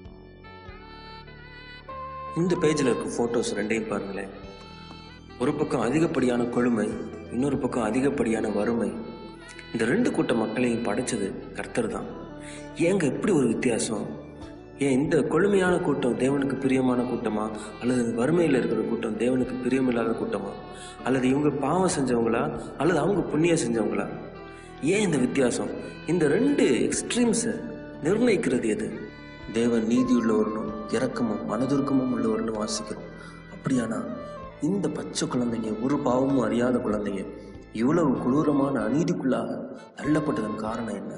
Speaker 1: இந்த பேஜில் இருக்க ஃபோட்டோஸ் ரெண்டையும் பாருங்களேன் ஒரு பக்கம் அதிகப்படியான கொழுமை இன்னொரு பக்கம் அதிகப்படியான வறுமை இந்த ரெண்டு கூட்ட மக்களையும் படைச்சது கர்த்தர் தான் ஏங்க இப்படி ஒரு வித்தியாசம் ஏன் இந்த கொழுமையான கூட்டம் தேவனுக்கு பிரியமான கூட்டமா அல்லது இந்த வறுமையில் இருக்கிற கூட்டம் தேவனுக்கு பிரியமில்லாத கூட்டமா அல்லது இவங்க பாவம் செஞ்சவங்களா அல்லது அவங்க புண்ணியம் செஞ்சவங்களா ஏன் இந்த வித்தியாசம் இந்த ரெண்டு எக்ஸ்ட்ரீம்ஸை நிர்ணயிக்கிறது எது தேவன் நீதி உள்ளவரனும் இரக்கமும் மனதுருக்கமும் உள்ளவர்னு வாசிக்கிறோம் அப்படியானா இந்த பச்சை குழந்தைங்க ஒரு பாவமும் அறியாத குழந்தைங்க இவ்வளவு கொடூரமான அநீதிக்குள்ளாக தள்ளப்பட்டதன் காரணம் என்ன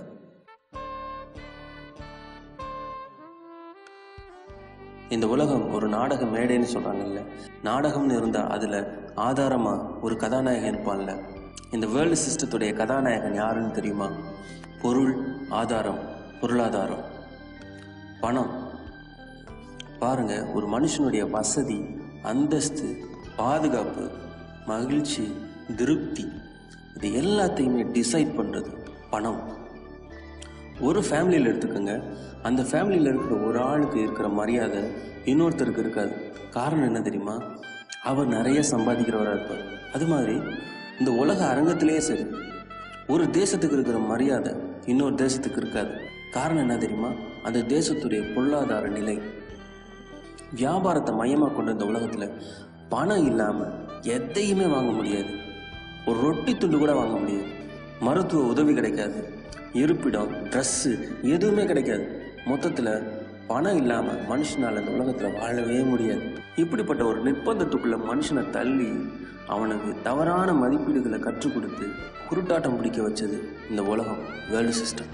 Speaker 1: இந்த உலகம் ஒரு நாடக மேடைன்னு சொல்றாங்கல்ல நாடகம்னு இருந்தா அதுல ஆதாரமா ஒரு கதாநாயகன் இருப்பான்ல இந்த வேர்ல்டு சிஸ்டத்துடைய கதாநாயகன் யாருன்னு தெரியுமா பொருள் ஆதாரம் பொருளாதாரம் பணம் பாருங்க ஒரு மனுஷனுடைய வசதி அந்தஸ்து பாதுகாப்பு மகிழ்ச்சி திருப்தி இது எல்லாத்தையுமே டிசைட் பண்றது பணம் ஒரு ஃபேமிலியில் எடுத்துக்கோங்க அந்த ஃபேமிலியில் இருக்கிற ஒரு ஆளுக்கு இருக்கிற மரியாதை இன்னொருத்தருக்கு இருக்காது காரணம் என்ன தெரியுமா அவர் நிறைய சம்பாதிக்கிறவராக இருப்பார் அது மாதிரி இந்த உலக அரங்கத்திலேயே சரி ஒரு தேசத்துக்கு இருக்கிற மரியாதை இன்னொரு தேசத்துக்கு இருக்காது காரணம் என்ன தெரியுமா அந்த தேசத்துடைய பொருளாதார நிலை வியாபாரத்தை மையமாக கொண்ட இந்த உலகத்தில் பணம் இல்லாமல் எதையுமே வாங்க முடியாது ஒரு ரொட்டி துண்டு கூட வாங்க முடியாது மருத்துவ உதவி கிடைக்காது இருப்பிடம் ட்ரெஸ்ஸு எதுவுமே கிடைக்காது மொத்தத்தில் பணம் இல்லாமல் மனுஷனால் இந்த உலகத்தில் வாழவே முடியாது இப்படிப்பட்ட ஒரு நிர்பந்தத்துக்குள்ள மனுஷனை தள்ளி அவனுக்கு தவறான மதிப்பீடுகளை கற்றுக் கொடுத்து குருட்டாட்டம் பிடிக்க வச்சது இந்த உலகம் வேர்ல்டு சிஸ்டம்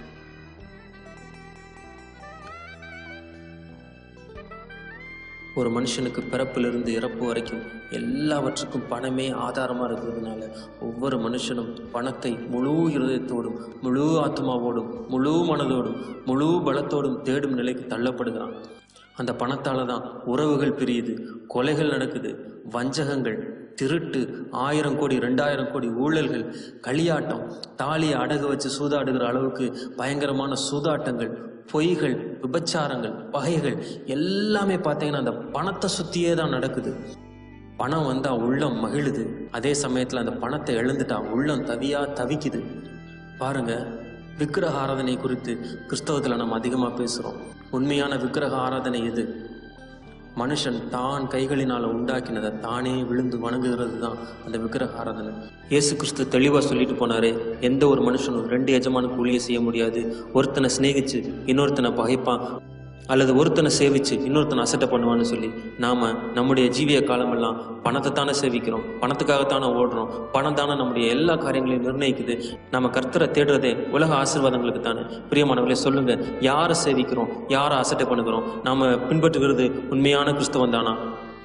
Speaker 1: ஒரு மனுஷனுக்கு பிறப்பிலிருந்து இறப்பு வரைக்கும் எல்லாவற்றுக்கும் பணமே ஆதாரமாக இருக்கிறதுனால ஒவ்வொரு மனுஷனும் பணத்தை முழு இருதயத்தோடும் முழு ஆத்மாவோடும் முழு மனதோடும் முழு பலத்தோடும் தேடும் நிலைக்கு தள்ளப்படுகிறான் அந்த பணத்தால தான் உறவுகள் பிரியுது கொலைகள் நடக்குது வஞ்சகங்கள் திருட்டு ஆயிரம் கோடி ரெண்டாயிரம் கோடி ஊழல்கள் களியாட்டம் தாலியை அடகு வச்சு சூதாடுகிற அளவுக்கு பயங்கரமான சூதாட்டங்கள் பொய்கள் விபச்சாரங்கள் பகைகள் எல்லாமே பார்த்தீங்கன்னா அந்த பணத்தை சுத்தியே தான் நடக்குது பணம் வந்தா உள்ளம் மகிழுது அதே சமயத்துல அந்த பணத்தை இழந்துட்டா உள்ளம் தவியா தவிக்குது பாருங்க விக்கிரக ஆராதனை குறித்து கிறிஸ்தவத்துல நம்ம அதிகமா பேசுறோம் உண்மையான விக்கிரக ஆராதனை எது மனுஷன் தான் கைகளினால் உண்டாக்கினதை தானே விழுந்து வணங்குகிறது தான் அந்த விக்கிரக ஆராதனை இயேசு கிறிஸ்து தெளிவாக சொல்லிட்டு போனாரே எந்த ஒரு மனுஷனும் ரெண்டு எஜமானுக்கு ஊழியம் செய்ய முடியாது ஒருத்தனை சிநேகிச்சு இன்னொருத்தனை பகைப்பான் அல்லது ஒருத்தனை சேவிச்சு இன்னொருத்தனை அசட்டை பண்ணுவான்னு சொல்லி நாம நம்முடைய ஜீவிய காலமெல்லாம் பணத்தை தானே சேவிக்கிறோம் பணத்துக்காகத்தானே ஓடுறோம் பணம் தானே நம்முடைய எல்லா காரியங்களையும் நிர்ணயிக்குது நம்ம கர்த்தரை தேடுறதே உலக ஆசீர்வாதங்களுக்கு தானே பிரியமானவர்களே சொல்லுங்க யாரை சேவிக்கிறோம் யாரை அசட்டை பண்ணுகிறோம் நாம பின்பற்றுகிறது உண்மையான கிறிஸ்தவம் தானா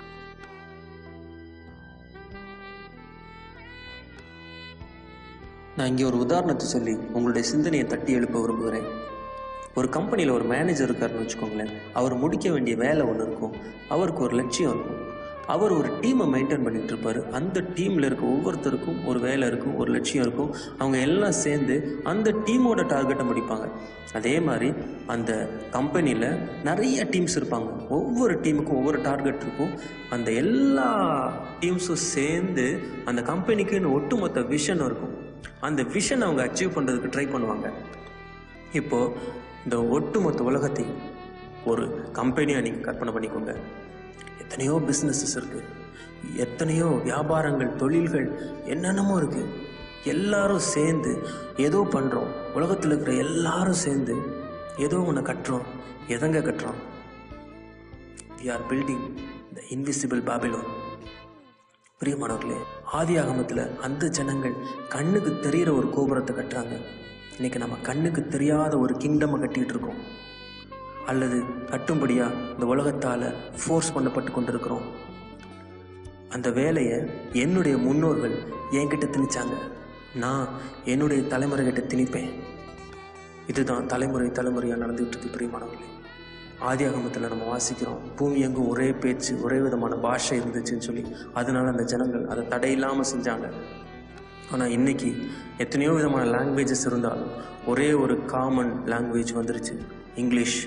Speaker 1: நான் இங்கே ஒரு உதாரணத்தை சொல்லி உங்களுடைய சிந்தனையை தட்டி எழுப்ப விரும்புகிறேன் ஒரு கம்பெனியில் ஒரு மேனேஜர் இருக்காருன்னு வச்சுக்கோங்களேன் அவர் முடிக்க வேண்டிய வேலை ஒன்று இருக்கும் அவருக்கு ஒரு லட்சியம் இருக்கும் அவர் ஒரு டீமை மெயின்டைன் பண்ணிட்டு இருப்பாரு அந்த டீமில் இருக்க ஒவ்வொருத்தருக்கும் ஒரு வேலை இருக்கும் ஒரு லட்சியம் இருக்கும் அவங்க எல்லாம் சேர்ந்து அந்த டீமோட டார்கெட்டை முடிப்பாங்க அதே மாதிரி அந்த கம்பெனியில் நிறைய டீம்ஸ் இருப்பாங்க ஒவ்வொரு டீமுக்கும் ஒவ்வொரு டார்கெட் இருக்கும் அந்த எல்லா டீம்ஸும் சேர்ந்து அந்த கம்பெனிக்குன்னு ஒட்டுமொத்த விஷன் இருக்கும் அந்த விஷன் அவங்க அச்சீவ் பண்ணுறதுக்கு ட்ரை பண்ணுவாங்க இப்போ இந்த ஒட்டுமொத்த உலகத்தையும் ஒரு கம்பெனியாக நீங்கள் கற்பனை பண்ணிக்கோங்க எத்தனையோ பிஸ்னஸஸ் இருக்கு எத்தனையோ வியாபாரங்கள் தொழில்கள் என்னென்னமோ இருக்கு எல்லாரும் சேர்ந்து ஏதோ பண்ணுறோம் உலகத்தில் இருக்கிற எல்லாரும் சேர்ந்து ஏதோ ஒன்று கட்டுறோம் எதங்க கட்டுறோம் we are building the invisible Babylon பிரியமானவர்களே ஆதி ஆகமத்தில் அந்த ஜனங்கள் கண்ணுக்கு தெரிகிற ஒரு கோபுரத்தை கட்டுறாங்க இன்னைக்கு நம்ம கண்ணுக்கு தெரியாத ஒரு கிங்டமை கட்டிட்டு இருக்கோம் அல்லது கட்டும்படியா இந்த உலகத்தால ஃபோர்ஸ் பண்ணப்பட்டு கொண்டிருக்கிறோம் அந்த வேலையை என்னுடைய முன்னோர்கள் என்கிட்ட திணிச்சாங்க நான் என்னுடைய தலைமுறை கிட்ட திணிப்பேன் இதுதான் தலைமுறை தலைமுறையாக நடந்துகிட்டு இருக்கு பிரியமானவர்களே ஆதியாகமத்தில் நம்ம வாசிக்கிறோம் பூமி எங்கும் ஒரே பேச்சு ஒரே விதமான பாஷை இருந்துச்சுன்னு சொல்லி அதனால அந்த ஜனங்கள் அதை தடையில்லாமல் செஞ்சாங்க ஆனால் இன்னைக்கு எத்தனையோ விதமான லாங்குவேஜஸ் இருந்தாலும் ஒரே ஒரு காமன் லாங்குவேஜ் வந்துருச்சு இங்கிலீஷ்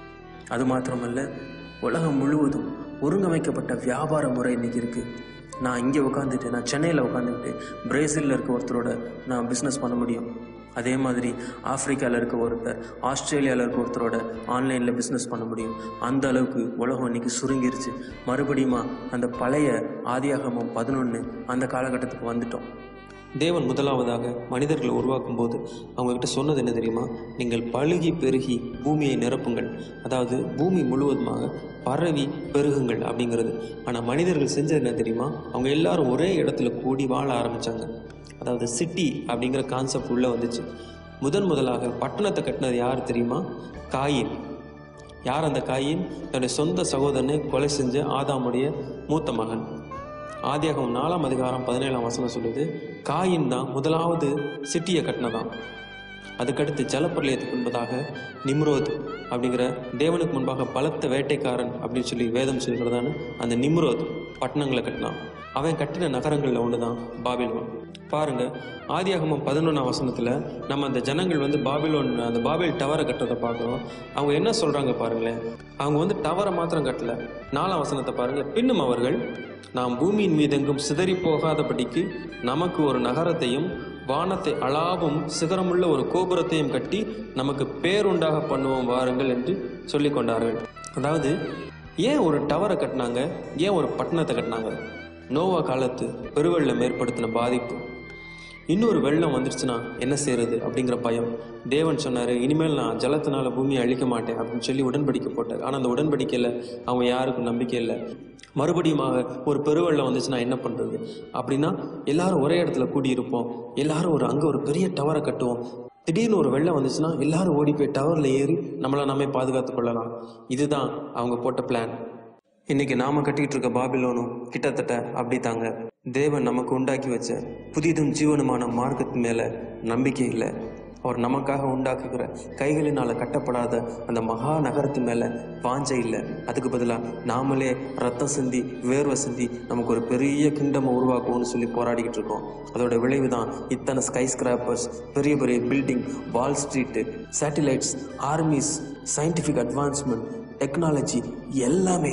Speaker 1: அது மாத்திரமல்ல உலகம் முழுவதும் ஒருங்கமைக்கப்பட்ட வியாபார முறை இன்னைக்கு இருக்கு நான் இங்கே உட்காந்துட்டு நான் சென்னையில் உட்காந்துக்கிட்டு பிரேசிலில் இருக்க ஒருத்தரோட நான் பிஸ்னஸ் பண்ண முடியும் அதே மாதிரி ஆப்பிரிக்காவில் இருக்க ஒருத்தர் ஆஸ்திரேலியாவில் இருக்க ஒருத்தரோட ஆன்லைனில் பிஸ்னஸ் பண்ண முடியும் அந்த அளவுக்கு உலகம் இன்னைக்கு சுருங்கிருச்சு மறுபடியுமா அந்த பழைய ஆதியாகமம் பதினொன்று அந்த காலகட்டத்துக்கு வந்துட்டோம் தேவன் முதலாவதாக மனிதர்களை உருவாக்கும் போது அவங்கக்கிட்ட சொன்னது என்ன தெரியுமா நீங்கள் பழுகி பெருகி பூமியை நிரப்புங்கள் அதாவது பூமி முழுவதுமாக பரவி பெருகுங்கள் அப்படிங்கிறது ஆனால் மனிதர்கள் செஞ்சது என்ன தெரியுமா அவங்க எல்லாரும் ஒரே இடத்துல கூடி வாழ ஆரம்பிச்சாங்க அதாவது சிட்டி அப்படிங்கிற கான்செப்ட் உள்ளே வந்துச்சு முதன் முதலாக பட்டணத்தை கட்டினது யார் தெரியுமா காயின் யார் அந்த காயின் தன்னுடைய சொந்த சகோதரனை கொலை செஞ்ச ஆதாமுடைய மூத்த மகன் ஆதியாகமம் நாலாம் அதிகாரம் பதினேழாம் வசனம் சொல்லுது காயின் தான் முதலாவது சிட்டியை கட்டினதான் அதுக்கடுத்து ஜலப்பிரளயத்துக்கு முன்பதாக நிம்ரோத் அப்படிங்கிற தேவனுக்கு முன்பாக பலத்த வேட்டைக்காரன் அப்படின்னு சொல்லி வேதம் சொல்கிறதான அந்த நிம்ரோத் பட்டணங்களை கட்டினான் அவன் கட்டின நகரங்களில் ஒன்று தான் பாபிலோன் பாருங்க ஆதியாகமம் பதினொன்றாம் வசனத்தில் நம்ம அந்த ஜனங்கள் வந்து பாபிலோன் அந்த பாபில் டவரை கட்டுறதை பார்க்குறோம் அவங்க என்ன சொல்கிறாங்க பாருங்களேன் அவங்க வந்து டவரை மாத்திரம் கட்டல நாலாம் வசனத்தை பாருங்க பின்னும் அவர்கள் நாம் பூமியின் மீதெங்கும் சிதறி போகாதபடிக்கு நமக்கு ஒரு நகரத்தையும் வானத்தை அளாவும் சிகரமுள்ள ஒரு கோபுரத்தையும் கட்டி நமக்கு பேருண்டாக பண்ணுவோம் வாருங்கள் என்று சொல்லிக் கொண்டார்கள் அதாவது ஏன் ஒரு டவரை கட்டினாங்க ஏன் ஒரு பட்டணத்தை கட்டினாங்க நோவா காலத்து பெருவெள்ளம் ஏற்படுத்தின பாதிப்பு இன்னொரு வெள்ளம் வந்துருச்சுன்னா என்ன செய்யறது அப்படிங்கிற பயம் தேவன் சொன்னாரு இனிமேல் நான் ஜலத்தினால பூமியை அழிக்க மாட்டேன் அப்படின்னு சொல்லி உடன்படிக்கை போட்டார் ஆனால் அந்த உடன்படிக்கையில் அவங்க யாருக்கும் நம்பிக்கை இல்லை மறுபடியுமாக ஒரு பெருவெள்ளம் வந்துச்சுன்னா என்ன பண்றது அப்படின்னா எல்லாரும் ஒரே இடத்துல கூடியிருப்போம் எல்லாரும் ஒரு அங்கே ஒரு பெரிய டவரை கட்டுவோம் திடீர்னு ஒரு வெள்ளம் வந்துச்சுன்னா எல்லாரும் ஓடி போய் டவரில் ஏறி நம்மளை நாமே பாதுகாத்து கொள்ளலாம் இதுதான் அவங்க போட்ட பிளான் இன்னைக்கு நாம கட்டிட்டு இருக்க பாபிலோனும் கிட்டத்தட்ட அப்படித்தாங்க தேவன் நமக்கு உண்டாக்கி வச்ச புதிதும் ஜீவனுமான மார்க்கத்து மேல நம்பிக்கை இல்லை அவர் நமக்காக உண்டாக்குகிற கைகளினால கட்டப்படாத அந்த மகா நகரத்து மேல வாஞ்சை இல்லை அதுக்கு பதிலாக நாமளே ரத்தம் சிந்தி வேர்வை சிந்தி நமக்கு ஒரு பெரிய கிண்டமை உருவாக்குவோம்னு சொல்லி போராடிக்கிட்டு இருக்கோம் அதோட விளைவு தான் இத்தனை ஸ்கை ஸ்கிராப்பர்ஸ் பெரிய பெரிய building wall street satellites armies scientific advancement technology எல்லாமே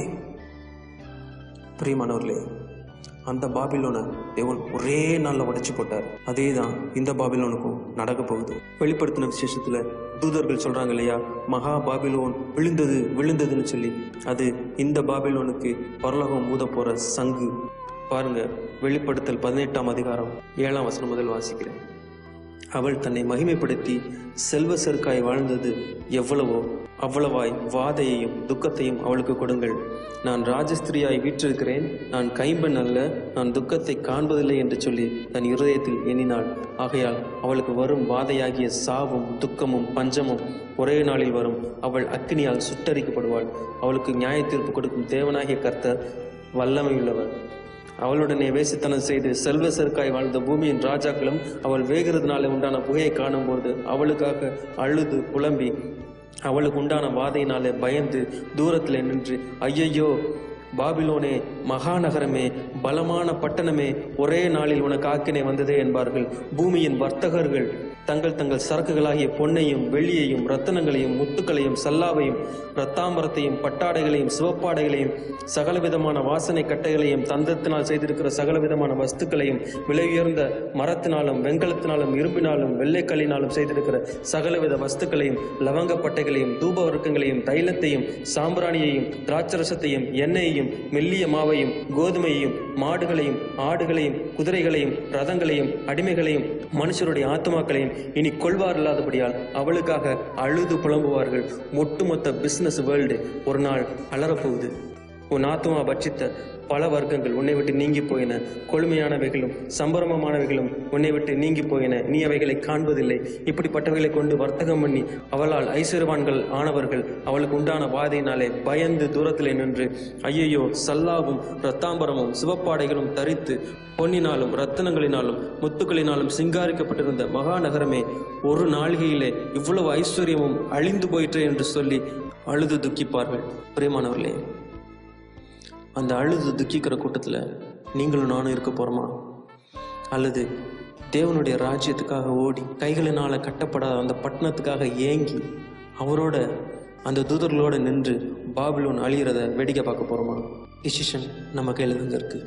Speaker 1: பிரியமானவர்களே அந்த பாபிலோனை தேவன் ஒரே நாளில் உடைச்சு போட்டார் அதே தான் இந்த பாபிலோனுக்கும் நடக்க போகுது வெளிப்படுத்தின விசேஷத்துல தூதர்கள் சொல்றாங்க இல்லையா மகா பாபிலோன் விழுந்தது விழுந்ததுன்னு சொல்லி அது இந்த பாபிலோனுக்கு பரலோகம் ஊத போற சங்கு பாருங்க வெளிப்படுத்தல் பதினெட்டாம் அதிகாரம் ஏழாம் வசனம் முதல் வாசிக்கிறேன் அவள் தன்னை மகிமைப்படுத்தி செல்வ செருக்காய் வாழ்ந்தது எவ்வளவோ அவ்வளவாய் வாதையையும் துக்கத்தையும் அவளுக்கு கொடுங்கள் நான் ராஜஸ்திரியாய் வீற்றிருக்கிறேன் நான் கைம்பெண் அல்ல நான் துக்கத்தை காண்பதில்லை என்று சொல்லி தன் இருதயத்தில் எண்ணினாள் ஆகையால் அவளுக்கு வரும் வாதையாகிய சாவும் துக்கமும் பஞ்சமும் ஒரே நாளில் வரும் அவள் அக்கினியால் சுட்டரிக்கப்படுவாள் அவளுக்கு நியாய தீர்ப்பு கொடுக்கும் தேவனாகிய கர்த்தர் வல்லமையுள்ளவர் அவளுடனே வேசித்தனம் செய்து செல்வ செருக்காய் வாழ்ந்த பூமியின் ராஜாக்களும் அவள் வேகிறதுனால உண்டான புகையை காணும்போது அவளுக்காக அழுது புலம்பி அவளுக்கு உண்டான வாதையினாலே பயந்து தூரத்தில் நின்று ஐயையோ பாபிலோனே மகாநகரமே பலமான பட்டணமே ஒரே நாளில் உனக்கு ஆக்கினை வந்ததே என்பார்கள் பூமியின் வர்த்தகர்கள் தங்கள் தங்கள் சரக்குகளாகிய பொன்னையும் வெள்ளியையும் ரத்தனங்களையும் முத்துக்களையும் சல்லாவையும் ரத்தாம்பரத்தையும் பட்டாடைகளையும் சிவப்பாடைகளையும் சகலவிதமான வாசனை கட்டைகளையும் தந்தத்தினால் செய்திருக்கிற சகலவிதமான வஸ்துக்களையும் விலை உயர்ந்த மரத்தினாலும் வெண்கலத்தினாலும் இரும்பினாலும் வெள்ளைக்கல்லினாலும் செய்திருக்கிற சகலவித வஸ்துக்களையும் லவங்கப்பட்டைகளையும் தூப வர்க்கங்களையும் தைலத்தையும் சாம்பிராணியையும் திராட்சரசத்தையும் எண்ணெயையும் மெல்லிய மாவையும் கோதுமையையும் மாடுகளையும் ஆடுகளையும் குதிரைகளையும் ரதங்களையும் அடிமைகளையும் மனுஷருடைய ஆத்மாக்களையும் இனி கொள்வார் இல்லாதபடியால் அவளுக்காக அழுது புலம்புவார்கள் ஒட்டுமொத்த பிசினஸ் வேர்ல்டு ஒரு நாள் அலறப்போகுது உன் ஆத்மா பட்சித்த பல வர்க்கங்கள் உன்னை விட்டு நீங்கி போயின கொழுமையானவைகளும் சம்பரமமானவைகளும் உன்னை விட்டு நீங்கி போயின நீ அவைகளை காண்பதில்லை இப்படிப்பட்டவைகளை கொண்டு வர்த்தகம் பண்ணி அவளால் ஐஸ்வர்யவான்கள் ஆனவர்கள் அவளுக்கு உண்டான வாதையினாலே பயந்து தூரத்திலே நின்று ஐயையோ சல்லாவும் ரத்தாம்பரமும் சிவப்பாடைகளும் தரித்து பொன்னினாலும் ரத்தனங்களினாலும் முத்துக்களினாலும் சிங்காரிக்கப்பட்டிருந்த மகாநகரமே ஒரு நாளிகையிலே இவ்வளவு ஐஸ்வர்யமும் அழிந்து போயிற்றே என்று சொல்லி அழுது துக்கிப்பார்கள் பிரியமானவர்களே அந்த அழுது துக்கிக்கிற கூட்டத்தில் நீங்களும் நானும் இருக்க போகிறோமா அல்லது தேவனுடைய ராஜ்யத்துக்காக ஓடி கைகளினால் கட்டப்படாத அந்த பட்டணத்துக்காக ஏங்கி அவரோட அந்த தூதர்களோட நின்று பாபிலோன் அழியிறத வேடிக்கை பார்க்க போகிறோமா டிசிஷன் நம்ம கையில் தாங்க இருக்குது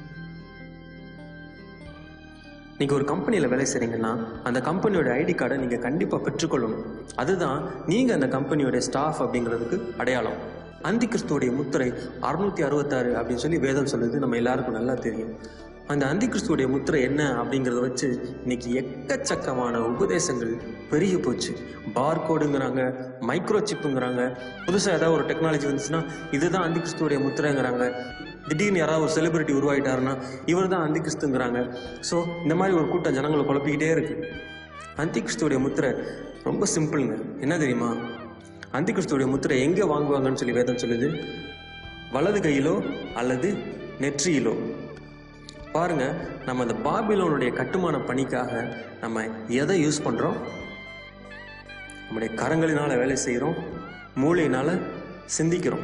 Speaker 1: நீங்கள் ஒரு கம்பெனியில் வேலை செய்கிறீங்கன்னா அந்த கம்பெனியோட ஐடி கார்டை நீங்கள் கண்டிப்பாக பெற்றுக்கொள்ளணும் அதுதான் நீங்கள் அந்த கம்பெனியோட ஸ்டாஃப் அப்படிங்கிறதுக்கு அடையாளம் அந்தி கிறிஸ்துவோடைய முத்திரை அறுநூத்தி அறுபத்தாறு அப்படின்னு சொல்லி வேதம் சொல்லுது நம்ம எல்லாருக்கும் நல்லா தெரியும் அந்த அந்தி கிறிஸ்துவோடைய முத்திரை என்ன அப்படிங்கிறத வச்சு இன்னைக்கு எக்கச்சக்கமான உபதேசங்கள் பெருகி போச்சு பார்கோடுங்கிறாங்க மைக்ரோ சிப்புங்கிறாங்க புதுசாக ஏதாவது ஒரு டெக்னாலஜி வந்துச்சுன்னா இதுதான் அந்தி கிறிஸ்துவோடைய முத்திரைங்கிறாங்க திடீர்னு யாராவது ஒரு செலிபிரிட்டி உருவாயிட்டாருன்னா இவர் தான் அந்தி கிறிஸ்துங்கிறாங்க ஸோ இந்த மாதிரி ஒரு கூட்டம் ஜனங்களை குழப்பிக்கிட்டே இருக்கு அந்தி கிறிஸ்துவோடைய முத்திரை ரொம்ப சிம்பிளுங்க என்ன தெரியுமா அந்தி கிறிஸ்துவோடைய முத்திரை எங்கே வாங்குவாங்கன்னு சொல்லி வேதம் சொல்லுது வலது கையிலோ அல்லது நெற்றியிலோ பாருங்க நம்ம அந்த பாபிலோனுடைய கட்டுமான பணிக்காக நம்ம எதை யூஸ் பண்றோம் நம்முடைய கரங்களினால வேலை செய்கிறோம் மூளையினால சிந்திக்கிறோம்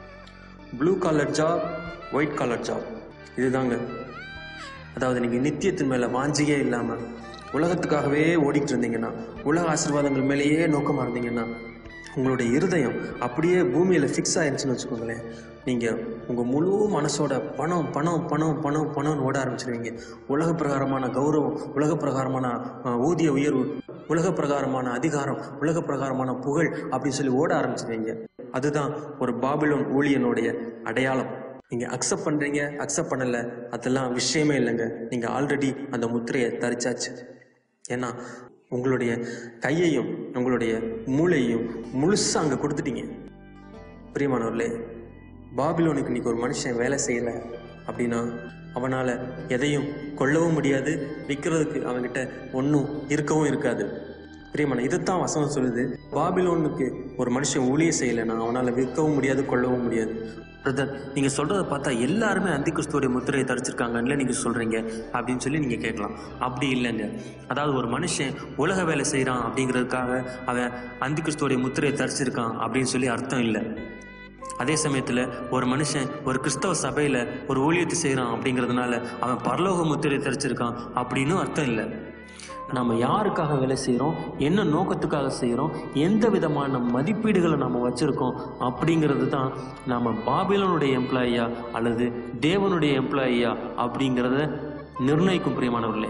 Speaker 1: blue collar job white collar job இதுதாங்க அதாவது நீங்கள் நித்தியத்தின் மேலே வாஞ்சியே இல்லாமல் உலகத்துக்காகவே ஓடிட்டு இருந்தீங்கன்னா உலக ஆசீர்வாதங்கள் மேலேயே நோக்கமாக இருந்தீங்கன்னா உங்களுடைய இருதயம் அப்படியே பூமியில் ஃபிக்ஸ் ஆயிருச்சுன்னு வச்சுக்கோங்களேன் நீங்கள் உங்கள் முழு மனசோட பணம் பணம் பணம் பணம் பணம்னு ஓட ஆரம்பிச்சிருவீங்க உலக பிரகாரமான கௌரவம் உலக பிரகாரமான அஹ், ஊதிய உயர்வு உலக பிரகாரமான அதிகாரம் உலக பிரகாரமான புகழ் அப்படின்னு சொல்லி ஓட ஆரம்பிச்சிருவீங்க அதுதான் ஒரு பாபிலோன் ஊழியனுடைய அடையாளம் நீங்கள் அக்செப்ட் பண்ணுறீங்க அக்செப்ட் பண்ணலை அதெல்லாம் விஷயமே இல்லைங்க நீங்கள் ஆல்ரெடி அந்த முத்திரையை தரிச்சாச்சு ஏன்னா உங்களுடைய கையையும் உங்களுடைய மூளையையும் முழுசா அங்கே கொடுத்துட்டீங்க பிரியமானவர்களே பாபிலோனுக்கு இன்னைக்கு ஒரு மனுஷன் வேலை செய்யலை அப்படின்னா அவனால் எதையும் கொல்லவும் முடியாது விற்கிறதுக்கு அவன்கிட்ட ஒன்றும் இருக்கவும் இருக்காது பிரியமான இதைத்தான் வசனம் சொல்லுது பாபிலோனுக்கு ஒரு மனுஷன் ஊழிய செய்யலைன்னா அவனால் விற்கவும் முடியாது கொல்லவும் முடியாது பிரதர் நீங்க சொல்றத பார்த்தா எல்லாருமே அந்தி கிறிஸ்துவோடைய முத்திரையை தரிச்சிருக்காங்கன்னு நீங்க சொல்றீங்க அப்படின்னு சொல்லி நீங்க கேட்கலாம் அப்படி இல்லைங்க அதாவது ஒரு மனுஷன் உலக வேலை செய்றான் அப்படிங்கிறதுக்காக அவன் அந்தி கிறிஸ்துவோடைய முத்திரையை தரிச்சிருக்கான் அப்படின்னு சொல்லி அர்த்தம் இல்லை அதே சமயத்துல ஒரு மனுஷன் ஒரு கிறிஸ்தவ சபையில ஒரு ஊழியத்தை செய்றான் அப்படிங்கிறதுனால அவன் பரலோக முத்திரை தரிச்சிருக்கான் அப்படின்னு அர்த்தம் இல்லை நம்ம யாருக்காக வேலை செய்கிறோம் என்ன நோக்கத்துக்காக செய்கிறோம் எந்த விதமான மதிப்பீடுகளை நம்ம வச்சுருக்கோம் அப்படிங்கிறது தான் நம்ம பாபிலோனுடைய எம்ப்ளாயியா அல்லது தேவனுடைய எம்ப்ளாயியா அப்படிங்கிறத நிர்ணயிக்கும் பிரியமானவர்களே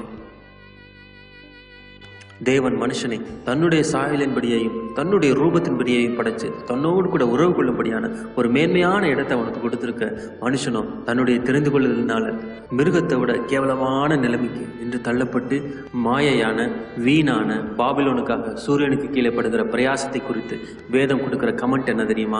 Speaker 1: தேவன் மனுஷனை தன்னுடைய சாயலின்படியையும் தன்னுடைய ரூபத்தின்படியையும் படைச்சு தன்னோடு கூட உறவு கொள்ளும்படியான ஒரு மேன்மையான இடத்தை அவனுக்கு கொடுத்திருக்க மனுஷனோ தன்னுடைய தெரிந்து கொள்ளுதலினால மிருகத்தை விட கேவலமான நிலைமைக்கு என்று தள்ளப்பட்டு மாயையான வீணான பாபிலோனுக்காக சூரியனுக்கு கீழே படுகிற பிரயாசத்தை குறித்து வேதம் கொடுக்கிற கமெண்ட் என்ன தெரியுமா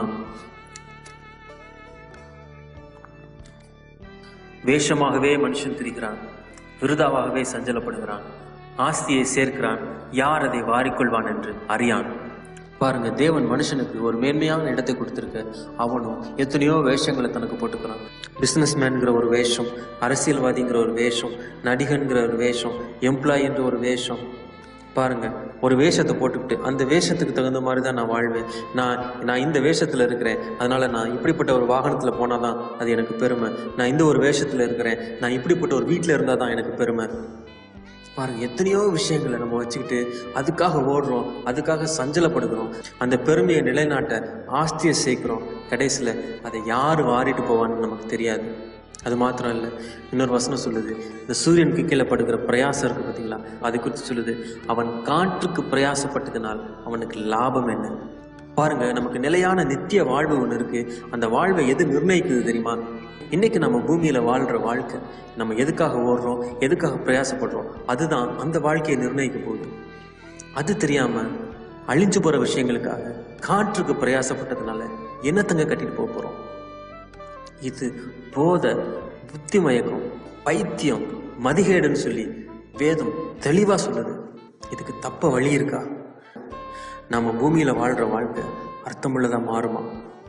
Speaker 1: வேஷமாகவே மனுஷன் திரிகிறான் விருதாவாகவே சஞ்சலப்படுகிறான் ஆஸ்தியை சேர்க்கிறான் யார் அதை வாரிக்கொள்வான் என்று அறியான் பாருங்க தேவன் மனுஷனுக்கு ஒரு மேன்மையான இடத்தை கொடுத்திருக்க அவனும் எத்தனையோ வேஷங்களை தனக்கு போட்டுக்கிறான் பிசினஸ் மேன்கிற ஒரு வேஷம் அரசியல்வாதிங்கிற ஒரு வேஷம் நடிகன்கிற ஒரு வேஷம் எம்ப்ளாயின்ற ஒரு வேஷம் பாருங்க ஒரு வேஷத்தை போட்டுக்கிட்டு அந்த வேஷத்துக்கு தகுந்த மாதிரி தான் நான் வாழ்வேன் நான் நான் இந்த வேஷத்தில் இருக்கிறேன் அதனால நான் இப்படிப்பட்ட ஒரு வாகனத்தில் போனால் தான் அது எனக்கு பெருமை நான் இந்த ஒரு வேஷத்தில் இருக்கிறேன் நான் இப்படிப்பட்ட ஒரு வீட்டில் இருந்தால் தான் எனக்கு பெருமை பாருங்க எத்தனையோ விஷயங்களை நம்ம வச்சுக்கிட்டு அதுக்காக ஓடுறோம் அதுக்காக சஞ்சலப்படுகிறோம் அந்த பெருமையை நிலைநாட்ட ஆஸ்தியை சேர்க்கிறோம் கடைசியில் அதை யார் வாரிட்டு போவான்னு நமக்கு தெரியாது அது மாத்திரம் இல்லை இன்னொரு வசனம் சொல்லுது இந்த சூரியனுக்கு கீழே படுகிற பிரயாசம் இருக்கு பார்த்தீங்களா அது குறித்து சொல்லுது அவன் காற்றுக்கு பிரயாசப்பட்டதினால் அவனுக்கு லாபம் என்ன பாருங்க நமக்கு நிலையான நித்திய வாழ்வு ஒன்று இருக்கு அந்த வாழ்வை எது நிர்ணயிக்குது தெரியுமா இன்னைக்கு நம்ம பூமியில வாழ்ற வாழ்க்கை நம்ம எதுக்காக ஓடுறோம் எதுக்காக பிரயாசப்படுறோம் அதுதான் அந்த வாழ்க்கையை நிர்ணயிக்க போகுது அது தெரியாம அழிஞ்சு போற விஷயங்களுக்காக காற்றுக்கு பிரயாசப்பட்டதுனால என்னத்தங்க கட்டிட்டு போக போறோம் இது போத புத்தி மயக்கம் பைத்தியம் மதிகேடுன்னு சொல்லி வேதம் தெளிவா சொல்லுது இதுக்கு தப்ப வழி இருக்கா நாம பூமியில வாழ்ற வாழ்க்கை அர்த்தமுள்ளதா மாறுமா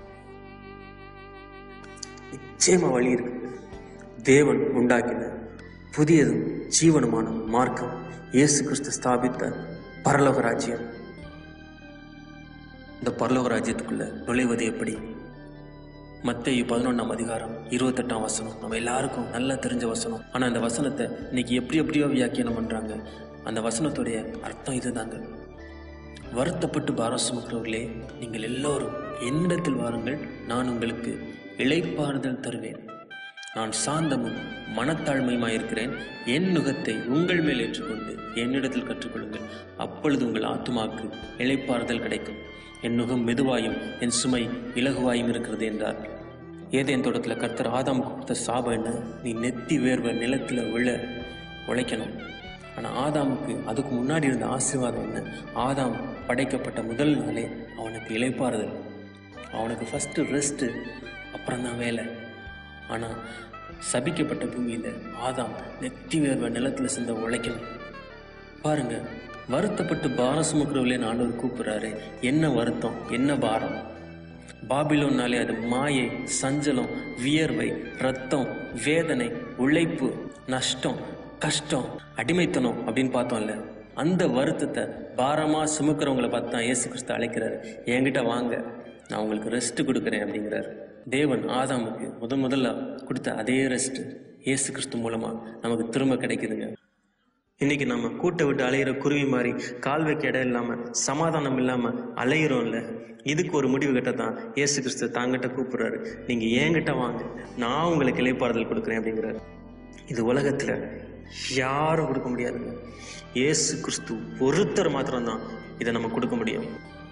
Speaker 1: நிச்சயமா வழி இருக்கு தேவன் உண்டாக்கின புதியதும் ஜீவனுமான மார்க்கம் இயேசு கிறிஸ்து ஸ்தாபித்த பரலோக ராஜ்யம் இந்த பரலோக ராஜ்யத்துக்குள்ள நுழைவது எப்படி மத்தேயு பதினொன்றாம் அதிகாரம் இருபத்தெட்டாம் வசனம் நம்ம எல்லாருக்கும் நல்லா தெரிஞ்ச வசனம் ஆனால் அந்த வசனத்தை இன்னைக்கு எப்படி எப்படியோ வியாக்கியானம் பண்ணுறாங்க அந்த வசனத்துடைய அர்த்தம் இதுதாங்க வருத்தப்பட்டு பாரம் சுமக்கிறவர்களே நீங்கள் எல்லோரும் என்னிடத்தில் வாருங்கள் நான் உங்களுக்கு இளைப்பாறுதல் தருவேன் நான் சாந்தமும் மனத்தாழ்மையுமாயிருக்கிறேன் என் நுகத்தை உங்கள் மேல் ஏற்றுக்கொண்டு என்னிடத்தில் கற்றுக்கொள்ளுங்கள் அப்பொழுது உங்கள் ஆத்துமாக்கு இளைப்பாறுதல் கிடைக்கும் என் நுகம் மெதுவாயும் என் சுமை இலகுவாயும் இருக்கிறது என்றார் ஏதேன் தோட்டத்தில் கர்த்தர் ஆதாம் கொடுத்த சாபம் என்ன நீ நெத்தி வேர்வை நிலத்தில் விழ உழைக்கணும் ஆனால் ஆதாமுக்கு அதுக்கு முன்னாடி இருந்த ஆசீர்வாதம் என்ன ஆதாம் படைக்கப்பட்ட முதல் நாளே அவனுக்கு இளைப்பாறுதல் அவனுக்கு ஃபஸ்ட்டு ரெஸ்ட்டு அப்புறம் தான் வேலை ஆனால் சபிக்கப்பட்ட பூமியில் ஆதாம் நெத்தி வேர்வை நிலத்தில் சிந்த உழைக்கணும் பாருங்க வருத்தப்பட்டு பாரம் சுமக்கிறவர்களே ஆண்டவர் கூப்பிடுறாரு என்ன வருத்தம் என்ன பாரம் பாபிலோன்னாலே அது மாயை சஞ்சலம் வியர்வை ரத்தம் வேதனை உழைப்பு நஷ்டம் கஷ்டம் அடிமைத்தனம் அப்படின்னு பார்த்தோம்ல அந்த வருத்தத்தை பாரமா சுமக்கிறவங்கள பார்த்து தான் இயேசு கிறிஸ்து அழைக்கிறாரு என்கிட்ட வாங்க நான் உங்களுக்கு ரெஸ்ட் கொடுக்குறேன் அப்படிங்கிறாரு தேவன் ஆதாமுக்கு முதன் முதல்ல கொடுத்த அதே ரெஸ்ட் இயேசு கிறிஸ்து மூலமா நமக்கு திரும்ப கிடைக்குதுங்க இன்னைக்கு நம்ம கூட்டை விட்டு அலையிற குருவி மாதிரி கால் வைக்க இடம் இல்லாம சமாதானம் இல்லாம அலையிறோம்ல இதுக்கு ஒரு முடிவு கட்ட தான் இயேசு கிறிஸ்து தாங்கிட்ட கூப்பிடுறாரு நீங்க என்கிட்ட வாங்க நான் உங்களுக்கு இலைப்பாறுதல் கொடுக்குறேன் அப்படிங்கிறாரு இது உலகத்துல யாரும் கொடுக்க முடியாதுங்க இயேசு கிறிஸ்து ஒருத்தர் மாத்திரம்தான் இதை நம்ம கொடுக்க முடியும்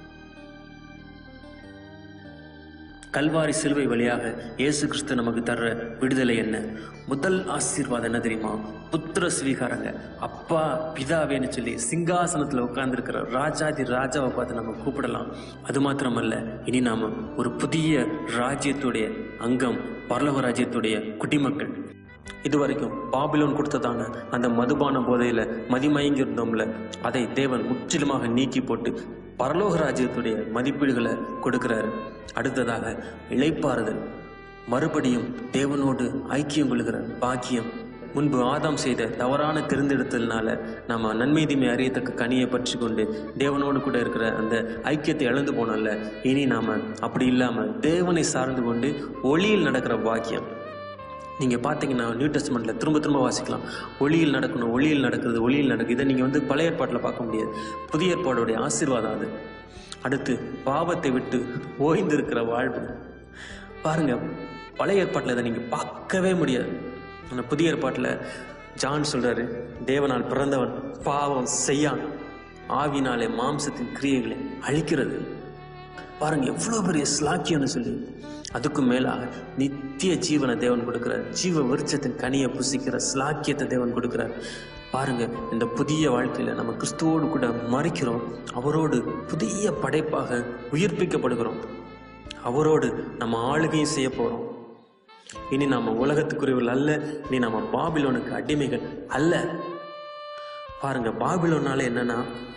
Speaker 1: கல்வாரி சிலுவை வழியாக இயேசு கிறிஸ்து நமக்கு தர்ற விடுதலை என்ன முதல் ஆசீர்வாதம் என்ன தெரியுமா புத்திர ஸ்வீகாரங்க அப்பா பிதாவேன்னு சொல்லி சிங்காசனத்துல உட்கார்ந்துருக்கிற ராஜாதி ராஜாவை பார்த்து நம்ம கூப்பிடலாம் அது மாத்திரமல்ல இனி நாம ஒரு புதிய ராஜ்யத்துடைய அங்கம் பரலோக ராஜ்யத்துடைய குடிமக்கள் இது வரைக்கும் பாபிலோன் கொடுத்ததான அந்த மதுபான போதையில மதிமயங்கி இருந்தோம்ல அதை தேவன் முற்றிலுமாக நீக்கி போட்டு பரலோக ராஜ்யத்துடைய மதிப்பீடுகளை கொடுக்கிறாரு அடுத்ததாக இளைப்பாறுதல் மறுபடியும் தேவனோடு ஐக்கியம் கொள்கிற பாக்கியம் முன்பு ஆதாம் செய்த தவறான தெரிந்தெடுத்ததுனால நம்ம நன்மை தீமை அறியத்தக்க கனியை பற்றி கொண்டு தேவனோடு கூட இருக்கிற அந்த ஐக்கியத்தை இழந்து போனோம்ல இனி நாம அப்படி இல்லாம தேவனை சார்ந்து கொண்டு ஒளியில் நடக்கிற பாக்கியம் நீங்க பார்த்தீங்கன்னா நியூ டெஸ்ட்மெண்ட்ல திரும்ப திரும்ப வாசிக்கலாம் ஒளியில் நடக்கணும் ஒளியில் நடக்கிறது ஒளியில் நடக்குது இதை நீங்க வந்து பழைய ஏற்பாட்டில் பார்க்க முடியாது புதிய ஏற்பாடுடைய ஆசீர்வாதம் அது அடுத்து பாவத்தை விட்டு ஓய்ந்திருக்கிற வாழ்வு பாருங்க பழைய ஏற்பாட்டில் இதை நீங்க பார்க்கவே முடியாது ஆனால் புதிய ஏற்பாட்டில் ஜான் சொல்றாரு தேவனால் பிறந்தவன் பாவம் செய்யான் ஆவினாலே மாம்சத்தின் கிரியைகளை அழிக்கிறது பாருங்க எவ்வளவு பெரிய ஸ்லாக்கியம்னு சொல்லி அதுக்கும் மேலாக நித்திய ஜீவனை தேவன் கொடுக்கிறார் ஜீவ விருட்சத்தின் கனியை புசிக்கிற ஸ்லாக்கியத்தை தேவன் கொடுக்கிறார் பாருங்க இந்த புதிய வாழ்க்கையில நம்ம கிறிஸ்துவோடு கூட மறிக்கிறோம் அவரோடு புதிய படைப்பாக உயிர்ப்பிக்கப்படுகிறோம் அவரோடு நம்ம ஆளுகையும் செய்ய போறோம் இனி நாம உலகத்துக்குரியவர்கள் அல்ல இனி நாம பாபிலோனுக்கு அடிமைகள் அல்ல பாருங்க பாபிலோனால என்னன்னா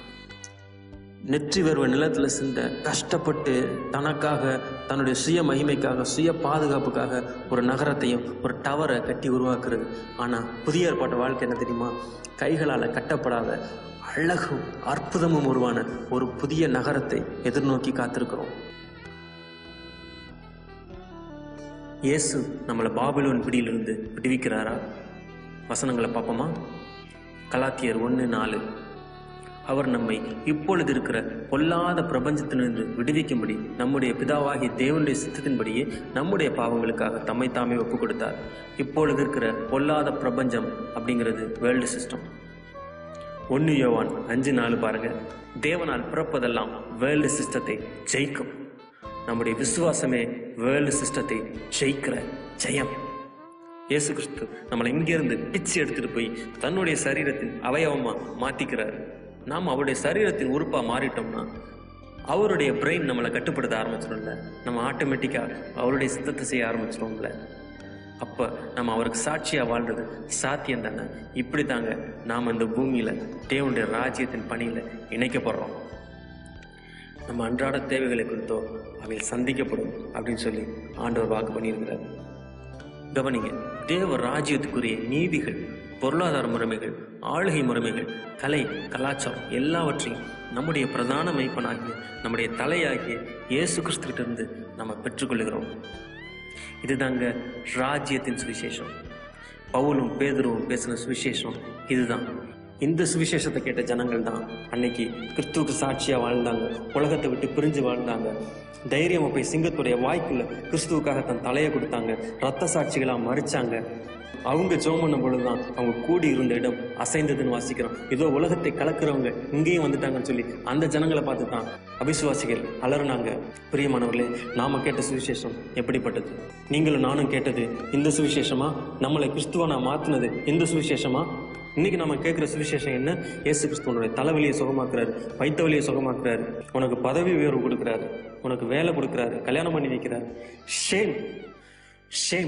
Speaker 1: நெற்றி வருவ நிலத்துல சிந்த கஷ்டப்பட்டு தனக்காக தன்னுடைய சுய மகிமைக்காக சுய பாதுகாப்புக்காக ஒரு நகரத்தையும் ஒரு டவரை கட்டி உருவாக்குறது ஆனா புதிய ஏற்பாட்டு வாழ்க்கை என்ன தெரியுமா கைகளால கட்டப்படாத அழகும் அற்புதமும் உருவான ஒரு புதிய நகரத்தை எதிர்நோக்கி காத்திருக்கிறோம் இயேசு நம்மளை பாபிலோன் பிடியிலிருந்து விடுவிக்கிறாரா வசனங்களை பார்ப்போமா கலாத்தியர் ஒன்று நாலு அவர் நம்மை இப்பொழுது இருக்கிற பொல்லாத பிரபஞ்சத்திலிருந்து விடுவிக்கும்படி நம்முடைய பிதாவாகிய தேவனுடைய சித்தத்தின்படியே நம்முடைய பாவங்களுக்காக தம்மை தாமே ஒப்பு கொடுத்தார் இப்பொழுது இருக்கிற பொல்லாத பிரபஞ்சம் அப்படிங்கிறது வேர்ல்டு சிஸ்டம் ஒன்று யோவான் அஞ்சு நாலு பாருங்க தேவனால் பிறப்பதெல்லாம் வேர்ல்டு சிஸ்டத்தை ஜெயிக்கும் நம்முடைய விசுவாசமே வேர்ல்டு சிஸ்டத்தை ஜெயிக்கிற ஜெயம் இயேசு கிறிஸ்து நம்மளை இங்கிருந்து பிச்சு எடுத்துட்டு போய் தன்னுடைய சரீரத்தின் அவயவமா மாத்திக்கிறாரு நாம் அவருடைய சரீரத்தின் உறுப்பா மாறிட்டோம்னா அவருடைய பிரெயின் நம்மளை கட்டுப்படுத்த ஆரம்பிச்சிடும்ல நம்ம ஆட்டோமேட்டிக்கா அவருடைய சித்தத்தை செய்ய ஆரம்பிச்சிடும்ல அப்ப நம்ம அவருக்கு சாட்சியா வாழ்றது சாத்தியம் தானே இப்படி தாங்க நாம் இந்த பூமியில தேவனுடைய ராஜ்யத்தின் பணியில இணைக்கப்படுறோம் நம்ம அன்றாட தேவைகளை குறித்தோ அவை சந்திக்கப்படும் அப்படின்னு சொல்லி ஆண்டவர் வாக்கு பண்ணியிருக்கிறார் கவனிங்க தேவ ராஜ்யத்துக்குரிய நீதிகள் பொருளாதார முறைமைகள் ஆளுகை முறைமைகள் கலை கலாச்சாரம் எல்லாவற்றையும் நம்முடைய பிரதான மெய்ப்பனாகிய நம்முடைய தலையாகிய இயேசு கிறிஸ்துவிட்ட இருந்து நம்ம பெற்றுக்கொள்கிறோம் இதுதாங்க ராஜ்யத்தின் சுவிசேஷம் பவுலும் பேதுருவும் பேசின சுவிசேஷம் இதுதான் இந்த சுவிசேஷத்தை கேட்ட ஜனங்கள் தான் அன்னைக்கு கிறிஸ்துவுக்கு சாட்சியா வாழ்ந்தாங்க உலகத்தை விட்டு பிரிஞ்சு வாழ்ந்தாங்க தைரியமா போய் சிங்கத்துடைய வாய்க்குள்ள கிறிஸ்துவுக்காக தன் தலையை கொடுத்தாங்க ரத்த சாட்சிகளா மறிச்சாங்க அவங்க ஜெபம் பண்ணும் பொழுதுதான் அவங்க கூடி இருந்த இடம் அசைந்ததுன்னு வாசிக்கிறோம் ஏதோ உலகத்தை கலக்குறவங்க இங்கேயும் வந்துட்டாங்கன்னு சொல்லி அந்த ஜனங்களை பார்த்து தான் அவிசுவாசிகள் அலறுனாங்க பிரியமானவர்களே நாம கேட்ட சுவிசேஷம் எப்படிப்பட்டது நீங்களும் நானும் கேட்டது இந்த சுவிசேஷமா நம்மளை கிறிஸ்துவனா மாத்துனது இந்த சுவிசேஷமா இன்னைக்கு நம்ம கேட்குற சுவிசேஷம் என்ன இயேசு கிறிஸ்துவனுடைய தலைவலியை சுகமாக்குறாரு வைத்த வலியை சுகமாக்குறாரு உனக்கு பதவி உயர்வு கொடுக்குறாரு உனக்கு வேலை கொடுக்குறாரு கல்யாணம் பண்ணி வைக்கிறாரு ஷேம் ஷேம்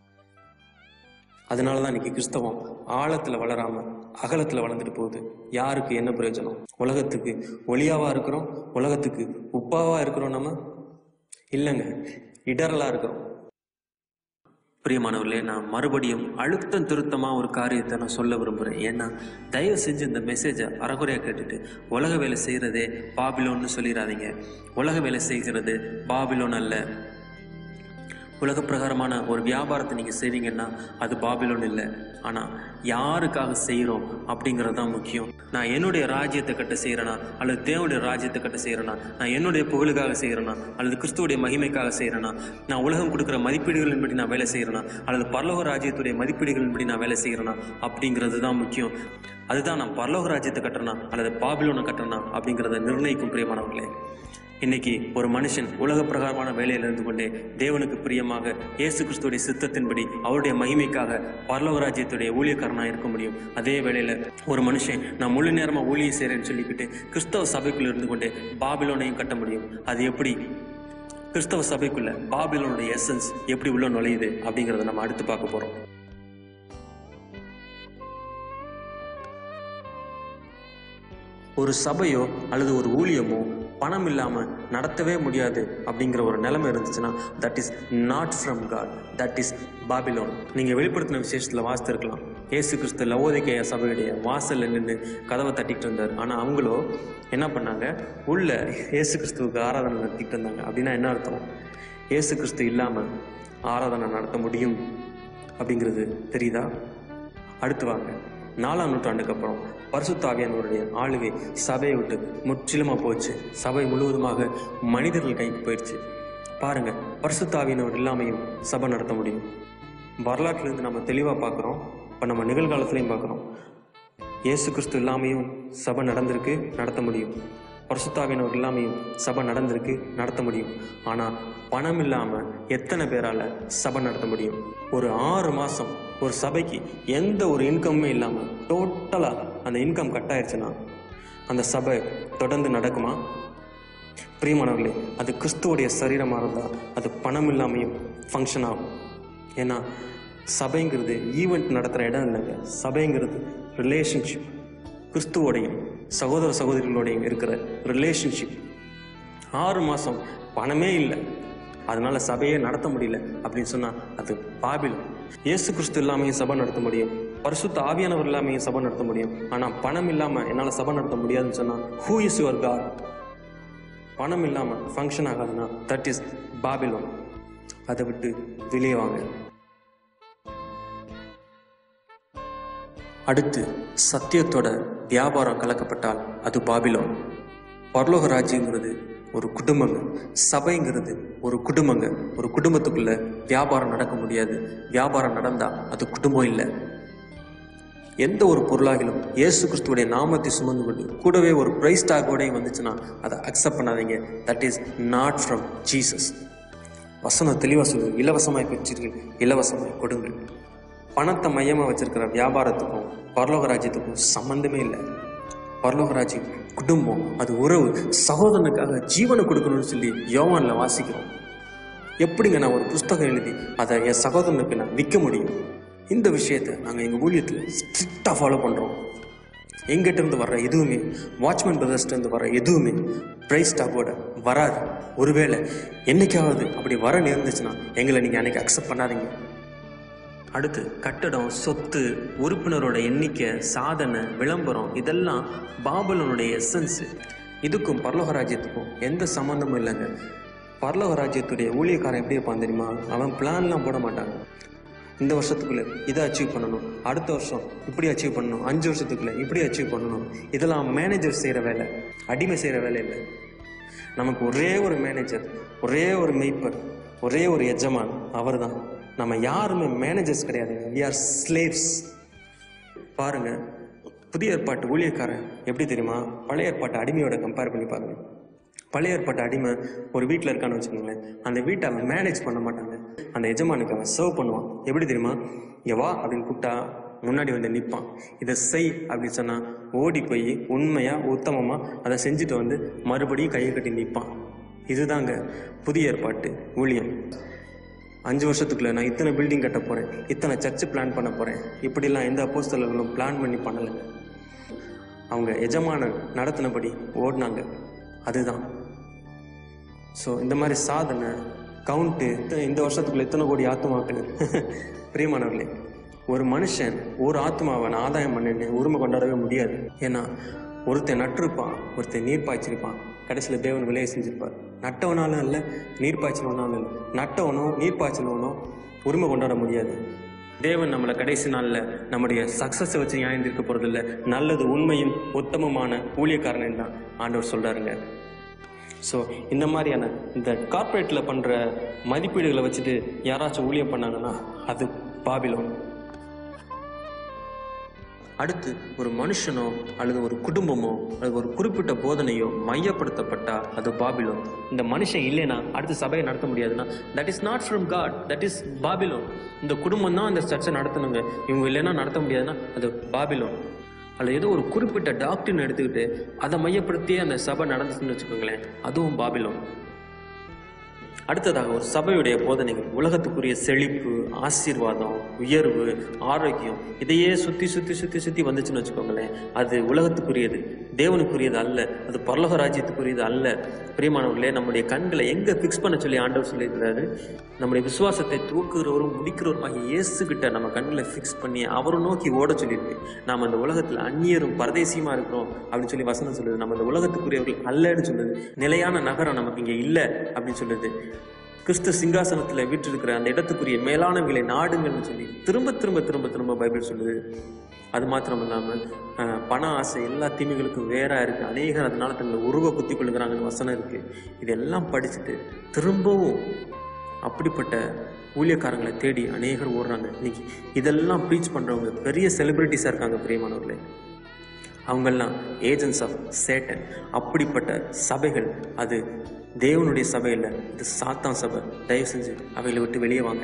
Speaker 1: அதனால தான் இன்னைக்கு கிறிஸ்தவம் ஆழத்தில் வளராம அகலத்தில் வளர்ந்துட்டு போகுது யாருக்கு என்ன பிரயோஜனம் உலகத்துக்கு ஒளியாவா இருக்கிறோம் உலகத்துக்கு உப்பாவா இருக்கிறோம் நம்ம இல்லைங்க இடரலா இருக்கிறோம் பிரியமானவர்களே நான் மறுபடியும் அழுத்தம் திருத்தமா ஒரு காரியத்தை நான் சொல்ல விரும்புகிறேன் ஏன்னா தயவு செஞ்சு இந்த மெசேஜை அறகுறையாக கேட்டுட்டு உலக வேலை செய்கிறதே பாபிலோன்னு சொல்லிடாதீங்க உலக வேலை செய்கிறது பாபிலோன் அல்ல உலக பிரகாரமான ஒரு வியாபாரத்தை நீங்கள் செய்றீங்கன்னா அது பாபிலோன் இல்லை ஆனால் யாருக்காக செய்கிறோம் அப்படிங்கிறது தான் முக்கியம் நான் என்னுடைய ராஜ்யத்தை கட்ட செய்கிறேனா அல்லது தேவனுடைய ராஜ்யத்தை கட்ட செய்கிறேனா நான் என்னுடைய புகழுக்காக செய்கிறேனா அல்லது கிறிஸ்துவுடைய மகிமைக்காக செய்கிறேனா நான் உலகம் கொடுக்குற மதிப்பீடுகளின்படி நான் வேலை செய்கிறேனா அல்லது பரலோக ராஜ்யத்துடைய மதிப்பீடுகளின்படி நான் வேலை செய்கிறேனா அப்படிங்கிறது தான் முக்கியம் அதுதான் நான் பரலோக ராஜ்யத்தை கட்டுறேனா அல்லது பாபிலோனை கட்டுறேனா அப்படிங்கிறத நிர்ணயிக்கும் பிரியமானவர்களே இன்னைக்கு ஒரு மனுஷன் உலக பிரகாரமான வேலையில் இருந்து கொண்டே தேவனுக்கு பிரியமாக இயேசு கிறிஸ்துடைய சித்தத்தின்படி அவருடைய மகிமைக்காக பரலோக ராஜ்யத்துடைய ஊழியக்காரனாக இருக்க முடியும் அதே வேளையில ஒரு மனுஷன் நான் முழு நேரமா ஊழியம் செய்கிறேன்னு சொல்லிக்கிட்டு கிறிஸ்தவ சபைக்குள்ள இருந்து கொண்டே பாபிலோனையும் கட்ட முடியும் அது எப்படி கிறிஸ்தவ சபைக்குள்ள பாபிலோனுடைய எசன்ஸ் எப்படி உள்ள நுழையுது அப்படிங்கறத நம்ம அடுத்து பார்க்க போறோம் ஒரு சபையோ அல்லது ஒரு ஊழியமோ பணம் இல்லாம நடத்தவே முடியாது அப்படிங்கிற ஒரு நிலைமை இருந்துச்சுன்னா that is not from God that is Babylon நீங்க வெளிப்படுத்தின விசேஷத்துல வாசித்திருக்கலாம் இயேசு கிறிஸ்து லவோதிகேய சபையுடைய வாசல்ல நின்று கதவை தட்டிட்டு இருந்தார் ஆனா அவங்களோ என்ன பண்ணாங்க உள்ள இயேசு கிறிஸ்துவுக்கு ஆராதனை நடத்திட்டு இருந்தாங்க அப்படின்னா என்ன அர்த்தம் இயேசு கிறிஸ்து இல்லாம ஆராதனை நடத்த முடியும் அப்படிங்கிறது தெரியுதா அடுத்து வாங்க நாலாம் நூற்றாண்டுக்கு அப்புறம் பரிசுத்தாவியானவருடைய ஆளுகை சபையை விட்டு முற்றிலுமா போச்சு சபை முழுவதுமாக மனிதர்கள் கைக்கு போயிடுச்சு பாருங்க பரிசுத்தாவியானவர் இல்லாமையும் சபை நடத்த முடியும் வரலாற்றிலிருந்து நம்ம தெளிவாக பார்க்குறோம் இப்போ நம்ம நிகழ்காலத்துலையும் பார்க்குறோம் இயேசு கிறிஸ்து இல்லாமையும் சபை நடந்திருக்கு நடத்த முடியும் பரிசுத்தாவினவர் இல்லாமையும் சபை நடந்திருக்கு நடத்த முடியும் ஆனால் பணம் இல்லாமல் எத்தனை பேரால சபை நடத்த முடியும் ஒரு ஆறு மாதம் ஒரு சபைக்கு எந்த ஒரு இன்கம்மே இல்லாமல் டோட்டலாக அந்த இன்கம் கட் ஆயிடுச்சுன்னா அந்த சபை தொடர்ந்து நடக்குமா பிரியமானவர்களே அது கிறிஸ்துவோடைய சரீரமாக இருந்தால் அது பணம் இல்லாமையும் ஃபங்க்ஷன் ஆகும் ஏன்னா சபைங்கிறது ஈவெண்ட் நடத்துகிற இடம் இல்லைங்க சபைங்கிறது ரிலேஷன்ஷிப் கிறிஸ்துவோடையும் சகோதர சகோதரிகளோடையும் இருக்கிற ரிலேஷன்ஷிப் ஆறு மாதம் பணமே இல்லை அதனால சபையே நடத்த முடியல அப்படின்னு சொன்னா அது பாபிலம் இயேசு கிறிஸ்து இல்லாமையும் சபை நடத்த முடியும் பரிசுத்த ஆவியானவர் இல்லாமையும் சபை நடத்த முடியும் ஆனா பணம் இல்லாம என்னால சபை நடத்த முடியாதுன்னு சொன்னா ஹூ இஸ் யுவர் காட் பணம் இல்லாம ஃபங்க்ஷன் ஆகாதுன்னா தட் இஸ் பாபிலோன் அதை விட்டு வெளியே வாங்க அடுத்து சத்தியத்தோட வியாபாரம் கலக்கப்பட்டால் அது பாபிலோன் பரலோக ராஜ்யங்கிறது ஒரு குடும்பங்க சபைங்கிறது ஒரு குடும்பங்க ஒரு குடும்பத்துக்குள்ள வியாபாரம் நடக்க முடியாது வியாபாரம் நடந்தா அது குடும்பம் இல்லை எந்த ஒரு பொருளாகிலும் இயேசு கிறிஸ்துவுடைய நாமத்தை சுமந்து கொண்டு கூடவே ஒரு பிரைஸ் டாகோடையும் வந்துச்சுன்னா அதை அக்செப்ட் பண்ணாதீங்க that is not from Jesus வசனம் தெளிவாக சொல்லு இலவசமாய் பெற்றீர்கள் இலவசமாய் கொடுங்கள் பணத்தை மையமாக வச்சிருக்கிற வியாபாரத்துக்கும் பரலோக ராஜ்யத்துக்கும் சம்பந்தமே இல்லை பரலோக ராஜ்யம் குடும்பம் அது உறவு சகோதரனுக்காக ஜீவனை கொடுக்கணும்னு சொல்லி யோவான்ல வாசிக்கிறோம் எப்படிங்க நான் ஒரு புஸ்தகம் எழுதி அதை என் சகோதரனுக்கு நான் விற்க முடியும் இந்த விஷயத்தை நாங்கள் எங்கள் ஊழியத்தில் ஸ்ட்ரிக்டாக ஃபாலோ பண்ணுறோம் எங்கிட்ட இருந்து வர்ற எதுவுமே வாட்ச்மேன் பிரதர்ஸ்ட இருந்து வர்ற எதுவுமே பிரைஸ் டாக்கோட வராது ஒருவேளை என்னைக்காவது அப்படி வர நேர்ந்துச்சுன்னா எங்களை நீங்கள் அன்னைக்கு அக்செப்ட் பண்ணாதீங்க அடுத்து கட்டடம் சொத்து உறுப்பினரோட எண்ணிக்கை சாதனை விளம்பரம் இதெல்லாம் பாபலனுடைய எசன்ஸ் இதுக்கும் பரலோக ராஜ்யத்துக்கும் எந்த சம்மந்தமும் இல்லைங்க பரலோக ராஜ்யத்துடைய ஊழியக்காரன் எப்படி இருப்பான் தெரியுமா அவன் பிளான்லாம் போட மாட்டான் இந்த வருஷத்துக்குள்ள இதை அச்சீவ் பண்ணணும் அடுத்த வருஷம் இப்படி அச்சீவ் பண்ணணும் அஞ்சு வருஷத்துக்குள்ள இப்படி அச்சீவ் பண்ணணும் இதெல்லாம் மேனேஜர் செய்கிற வேலை அடிமை செய்கிற வேலை இல்லை நமக்கு ஒரே ஒரு மேனேஜர் ஒரே ஒரு மெய்ப்பர் ஒரே ஒரு எஜமான் அவர்தான் நம்ம யாருமே மேனேஜர்ஸ் கிடையாது we are slaves பாருங்க புதிய ஏற்பாட்டு ஊழியக்காரன் எப்படி தெரியுமா பழைய ஏற்பாட்டு அடிமையோட கம்பேர் பண்ணி பாருங்க பழைய ஏற்பாட்டு அடிமை ஒரு வீட்டில் இருக்கான்னு வச்சுக்கோங்களேன் அந்த வீட்டை அவன் மேனேஜ் பண்ண மாட்டாங்க அந்த எஜமானுக்கு அவன் சர்வ் பண்ணுவான் எப்படி தெரியுமா இங்க வா அப்படின்னு கூப்பிட்டா முன்னாடி வந்து நிற்பான் இதை செய் அப்படின்னு சொன்னா ஓடி போய் உண்மையா உத்தமமா அதை செஞ்சுட்டு வந்து மறுபடியும் கையை கட்டி நிற்பான் இதுதாங்க புதிய ஏற்பாட்டு ஊழியம் அஞ்சு வருஷத்துக்குள்ள நான் இத்தனை பில்டிங் கட்ட போறேன் இத்தனை சர்ச்சு பிளான் பண்ண போறேன் இப்படிலாம் எந்த அப்போஸ்தலர்களும் பிளான் பண்ணி பண்ணலைங்க அவங்க எஜமானன் நடத்தினபடி ஓடினாங்க அதுதான் ஸோ இந்த மாதிரி சாதனை கவுண்ட்டு இந்த வருஷத்துக்குள்ள எத்தனை கோடி ஆத்மாக்கள் பிரியமானவர்களே ஒரு மனுஷன் ஒரு ஆத்மாவை நான் ஆதாயம் பண்ணேன்னு உரிமை கொண்டாடவே முடியாது ஏன்னா ஒருத்தன் நட்டிருப்பான் ஒருத்தன் நீர் பாய்ச்சிருப்பான் கடைசியில் தேவன் விலையை செஞ்சிருப்பார் நட்டவனாலும் இல்லை நீர் பாய்ச்சினவனாலும் இல்லை நட்டவனோ நீர் பாய்ச்சினவனோ உரிமை கொண்டாட முடியாது தேவன் நம்மளை கடைசி நாளில் நம்முடைய சக்ஸஸை வச்சு நியாயந்திருக்க போகிறதில்ல நல்லது உண்மையும் உத்தமமான ஊழியக்காரன் தான் ஆண்டவர் சொல்கிறாருங்க ஸோ இந்த மாதிரியான இந்த கார்ப்பரேட்டில் பண்ணுற மதிப்பீடுகளை வச்சுட்டு யாராச்சும் ஊழியம் பண்ணாங்கன்னா அது பாபிலோன் அடுத்து ஒரு மனுஷனோ அல்லது ஒரு குடும்பமோ அல்லது ஒரு குறிப்பிட்ட போதனையோ மையப்படுத்தப்பட்டா அது பாபிலோன் இந்த மனுஷன் இல்லைனா அடுத்து சபையை நடத்த முடியாதுன்னா that is not from God that is Babylon இந்த குடும்பம் தான் இந்த சர்ச்சை நடத்தணுங்க இவங்க இல்லைன்னா நடத்த முடியாதுன்னா அது பாபிலோன் அல்ல ஏதோ ஒரு குறிப்பிட்ட டாக்டர்னு எடுத்துக்கிட்டு அதை மையப்படுத்தியே அந்த சபை நடந்துச்சுன்னு வச்சுக்கோங்களேன் அதுவும் பாபிலோன் அடுத்ததாக ஒரு சபையுடைய போதனைகள் உலகத்துக்குரிய செழிப்பு ஆசீர்வாதம் உயர்வு ஆரோக்கியம் இதையே சுத்தி சுத்தி சுத்தி சுத்தி வந்துச்சுன்னு வச்சுக்கோங்களேன் அது உலகத்துக்குரியது தேவனுக்குரியது அல்ல அது பரலோக ராஜ்யத்துக்குரியது அல்ல பிரியமானவர்களே நம்முடைய கண்களை எங்க ஃபிக்ஸ் பண்ண சொல்லி ஆண்டவர் சொல்லியிருக்கிறாரு நம்முடைய விசுவாசத்தை தூக்குகிறவரும் முடிக்கிறவருமாகிய இயேசு கிட்ட நம்ம கண்களை ஃபிக்ஸ் பண்ணி அவரை நோக்கி ஓட சொல்லியிருக்கு நாம் அந்த உலகத்துல அந்நியரும் பரதேசியமா இருக்கிறோம் அப்படின்னு சொல்லி வசனம் சொல்லுது நம்ம அந்த உலகத்துக்குரியவர்கள் அல்லன்னு சொல்லுது நிலையான நகரம் நமக்கு இங்க இல்லை அப்படின்னு சொல்லுது கிறிஸ்து சிங்காசனத்துல வீற்றிருக்கிற அந்த இடத்துக்குரிய மேலானவர்களை நாடுங்கள்னு சொல்லி திரும்ப திரும்ப திரும்ப திரும்ப பைபிள் சொல்லுது அது மாத்திரம் இல்லாம அஹ், பண ஆசை எல்லா தீமைகளுக்கும் வேறா இருக்கு அநேகர் அதனால தங்களை உருவ குத்தி கொள்ளுகிறாங்கன்னு வசனம் இருக்கு இதெல்லாம் படிச்சுட்டு திரும்பவும் அப்படிப்பட்ட ஊழியக்காரங்களை தேடி அநேகர் ஓடுறாங்க இன்னைக்கு இதெல்லாம் ப்ரீச் பண்றவங்க பெரிய செலிபிரிட்டிஸா இருக்காங்க பிரியமானவர்களே அவங்கெல்லாம் ஏஜென்ட்ஸ் ஆஃப் சேட்டன் அப்படிப்பட்ட சபைகள் அது தேவனுடைய சபை இல்லை இது சாத்தான் சபை தயவு செஞ்சு அவைகளை விட்டு வெளியே வாங்க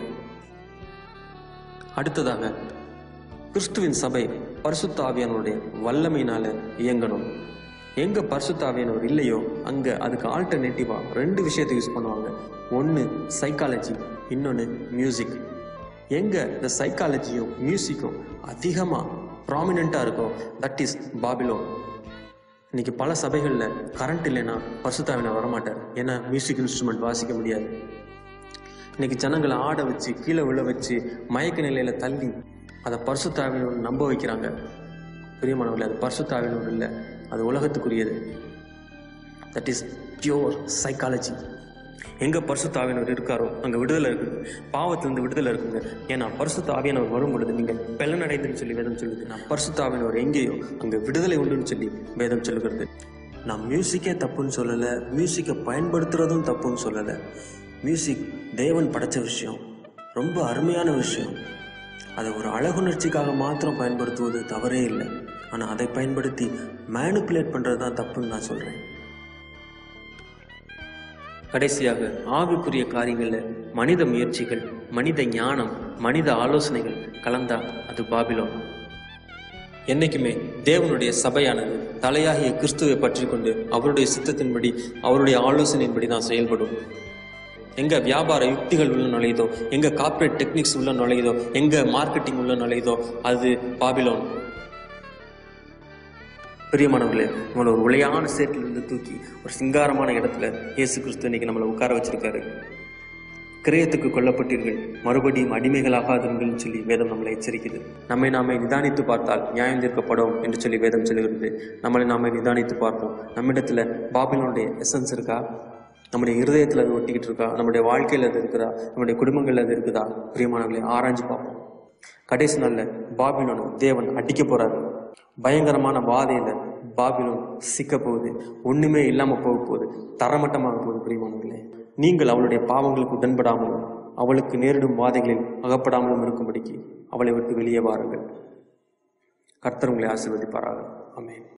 Speaker 1: அடுத்ததாக கிறிஸ்துவின் சபை பரிசுத்த ஆவியானவருடைய வல்லமையினால இயங்கணும் எங்க பரிசுத்த ஆவியானவர் இல்லையோ அங்க அதுக்கு ஆல்டர்னேட்டிவா ரெண்டு விஷயத்தை யூஸ் பண்ணுவாங்க ஒன்னு சைக்காலஜி இன்னொன்னு மியூசிக் எங்க இந்த சைக்காலஜியும் மியூசிக்கும் அதிகமா ப்ராமினெண்டா இருக்கும் தட் இஸ் பாபிலோன் இன்னைக்கு பல சபைகளில் கரண்ட் இல்லைன்னா பரிசுத்தாவினர் வரமாட்டார் ஏன்னா மியூசிக் இன்ஸ்ட்ருமெண்ட் வாசிக்க முடியாது இன்னைக்கு ஜனங்களை ஆட வச்சு கீழே விழ வச்சு மயக்க நிலையில தள்ளி அதை பரிசுத்தாவினர் நம்ப வைக்கிறாங்க பிரியமானவர்களே அது பரிசுத்தாவினர் இல்லை அது உலகத்துக்குரியது தட் இஸ் பியோர் சைக்காலஜி எங்க பரிசுத்த ஆவியானவர் இருக்காரோ அங்க விடுதலை இருக்குது பாவத்திலிருந்து விடுதலை இருக்குங்க ஏன்னா பரிசுத்த ஆவியானவர் வரும் பொழுது நீங்க பெலனடைந்துன்னு சொல்லி வேதம் சொல்லுது நான் பரிசுத்த ஆவியானவர் எங்கேயோ அங்க விடுதலை உண்டுன்னு சொல்லி வேதம் சொல்லுகிறது நான் மியூசிக்கே தப்புன்னு சொல்லலை மியூசிக்கை பயன்படுத்துறதும் தப்புன்னு சொல்லலை மியூசிக் தேவன் படைச்ச விஷயம் ரொம்ப அருமையான விஷயம் அதை ஒரு அழகுணர்ச்சிக்காக மாத்திரம் பயன்படுத்துவது தவறே இல்லை ஆனால் அதை பயன்படுத்தி மேனுப்புலேட் பண்ணுறது தான் தப்புன்னு நான் சொல்கிறேன் கடைசியாக ஆவிக்குரிய காரியங்களில் மனித முயற்சிகள் மனித ஞானம் மனித ஆலோசனைகள் கலந்தா அது பாபிலோன் என்னைக்குமே தேவனுடைய சபையானது தலையாகிய கிறிஸ்துவை பற்றி கொண்டு அவருடைய சித்தத்தின்படி அவருடைய ஆலோசனையின்படி தான் செயல்படும் எங்க வியாபார யுக்திகள் உள்ள நுழையுதோ எங்க கார்ப்பரேட் டெக்னிக்ஸ் உள்ள நுழையுதோ எங்க மார்க்கெட்டிங் உள்ள நுழையுதோ அது பாபிலோன் பிரியமானவர்களே உங்களை ஒரு உளையான சேற்றிலிருந்து தூக்கி ஒரு சிங்காரமான இடத்துல இயேசு கிறிஸ்து இன்னைக்கு நம்மளை உட்கார வச்சிருக்காரு கிரயத்துக்கு கொல்லப்பட்டீர்கள் மறுபடியும் அடிமைகளாகாதீர்கள்னு சொல்லி வேதம் நம்மளை எச்சரிக்குது நம்மை நாமே நிதானித்து பார்த்தால் நியாயம் தீர்க்கப்படும் என்று சொல்லி வேதம் சொல்லுகிறது நம்மளை நாமே நிதானித்து பார்த்தோம் நம்மிடத்துல பாபிலோனுடைய எசன்ஸ் இருக்கா நம்முடைய இருதயத்தில் அது ஒட்டிக்கிட்டு இருக்கா நம்முடைய வாழ்க்கையில் அது இருக்குதா நம்முடைய குடும்பங்களில் அது இருக்குதா பிரியமானவர்களை ஆராய்ஞ்சு பார்ப்போம் கடைசி நாள்ல பாபிலோன் தேவன் அடிக்க போறாரு பயங்கரமான வாதையில பாபிலோன் சிக்க போகுது ஒண்ணுமே இல்லாம போக போகுது தரமட்டமாக போகுது பிரியமானவர்களே நீங்கள் அவளுடைய பாவங்களுக்கு உடன்படாமலும் அவளுக்கு நேரிடும் வாதைகளில் அகப்படாமலும் இருக்கும்படிக்கு அவளை விட்டு வெளியே வாருங்கள் கர்த்தர் உங்களை ஆசீர்வதிப்பாராக ஆமென்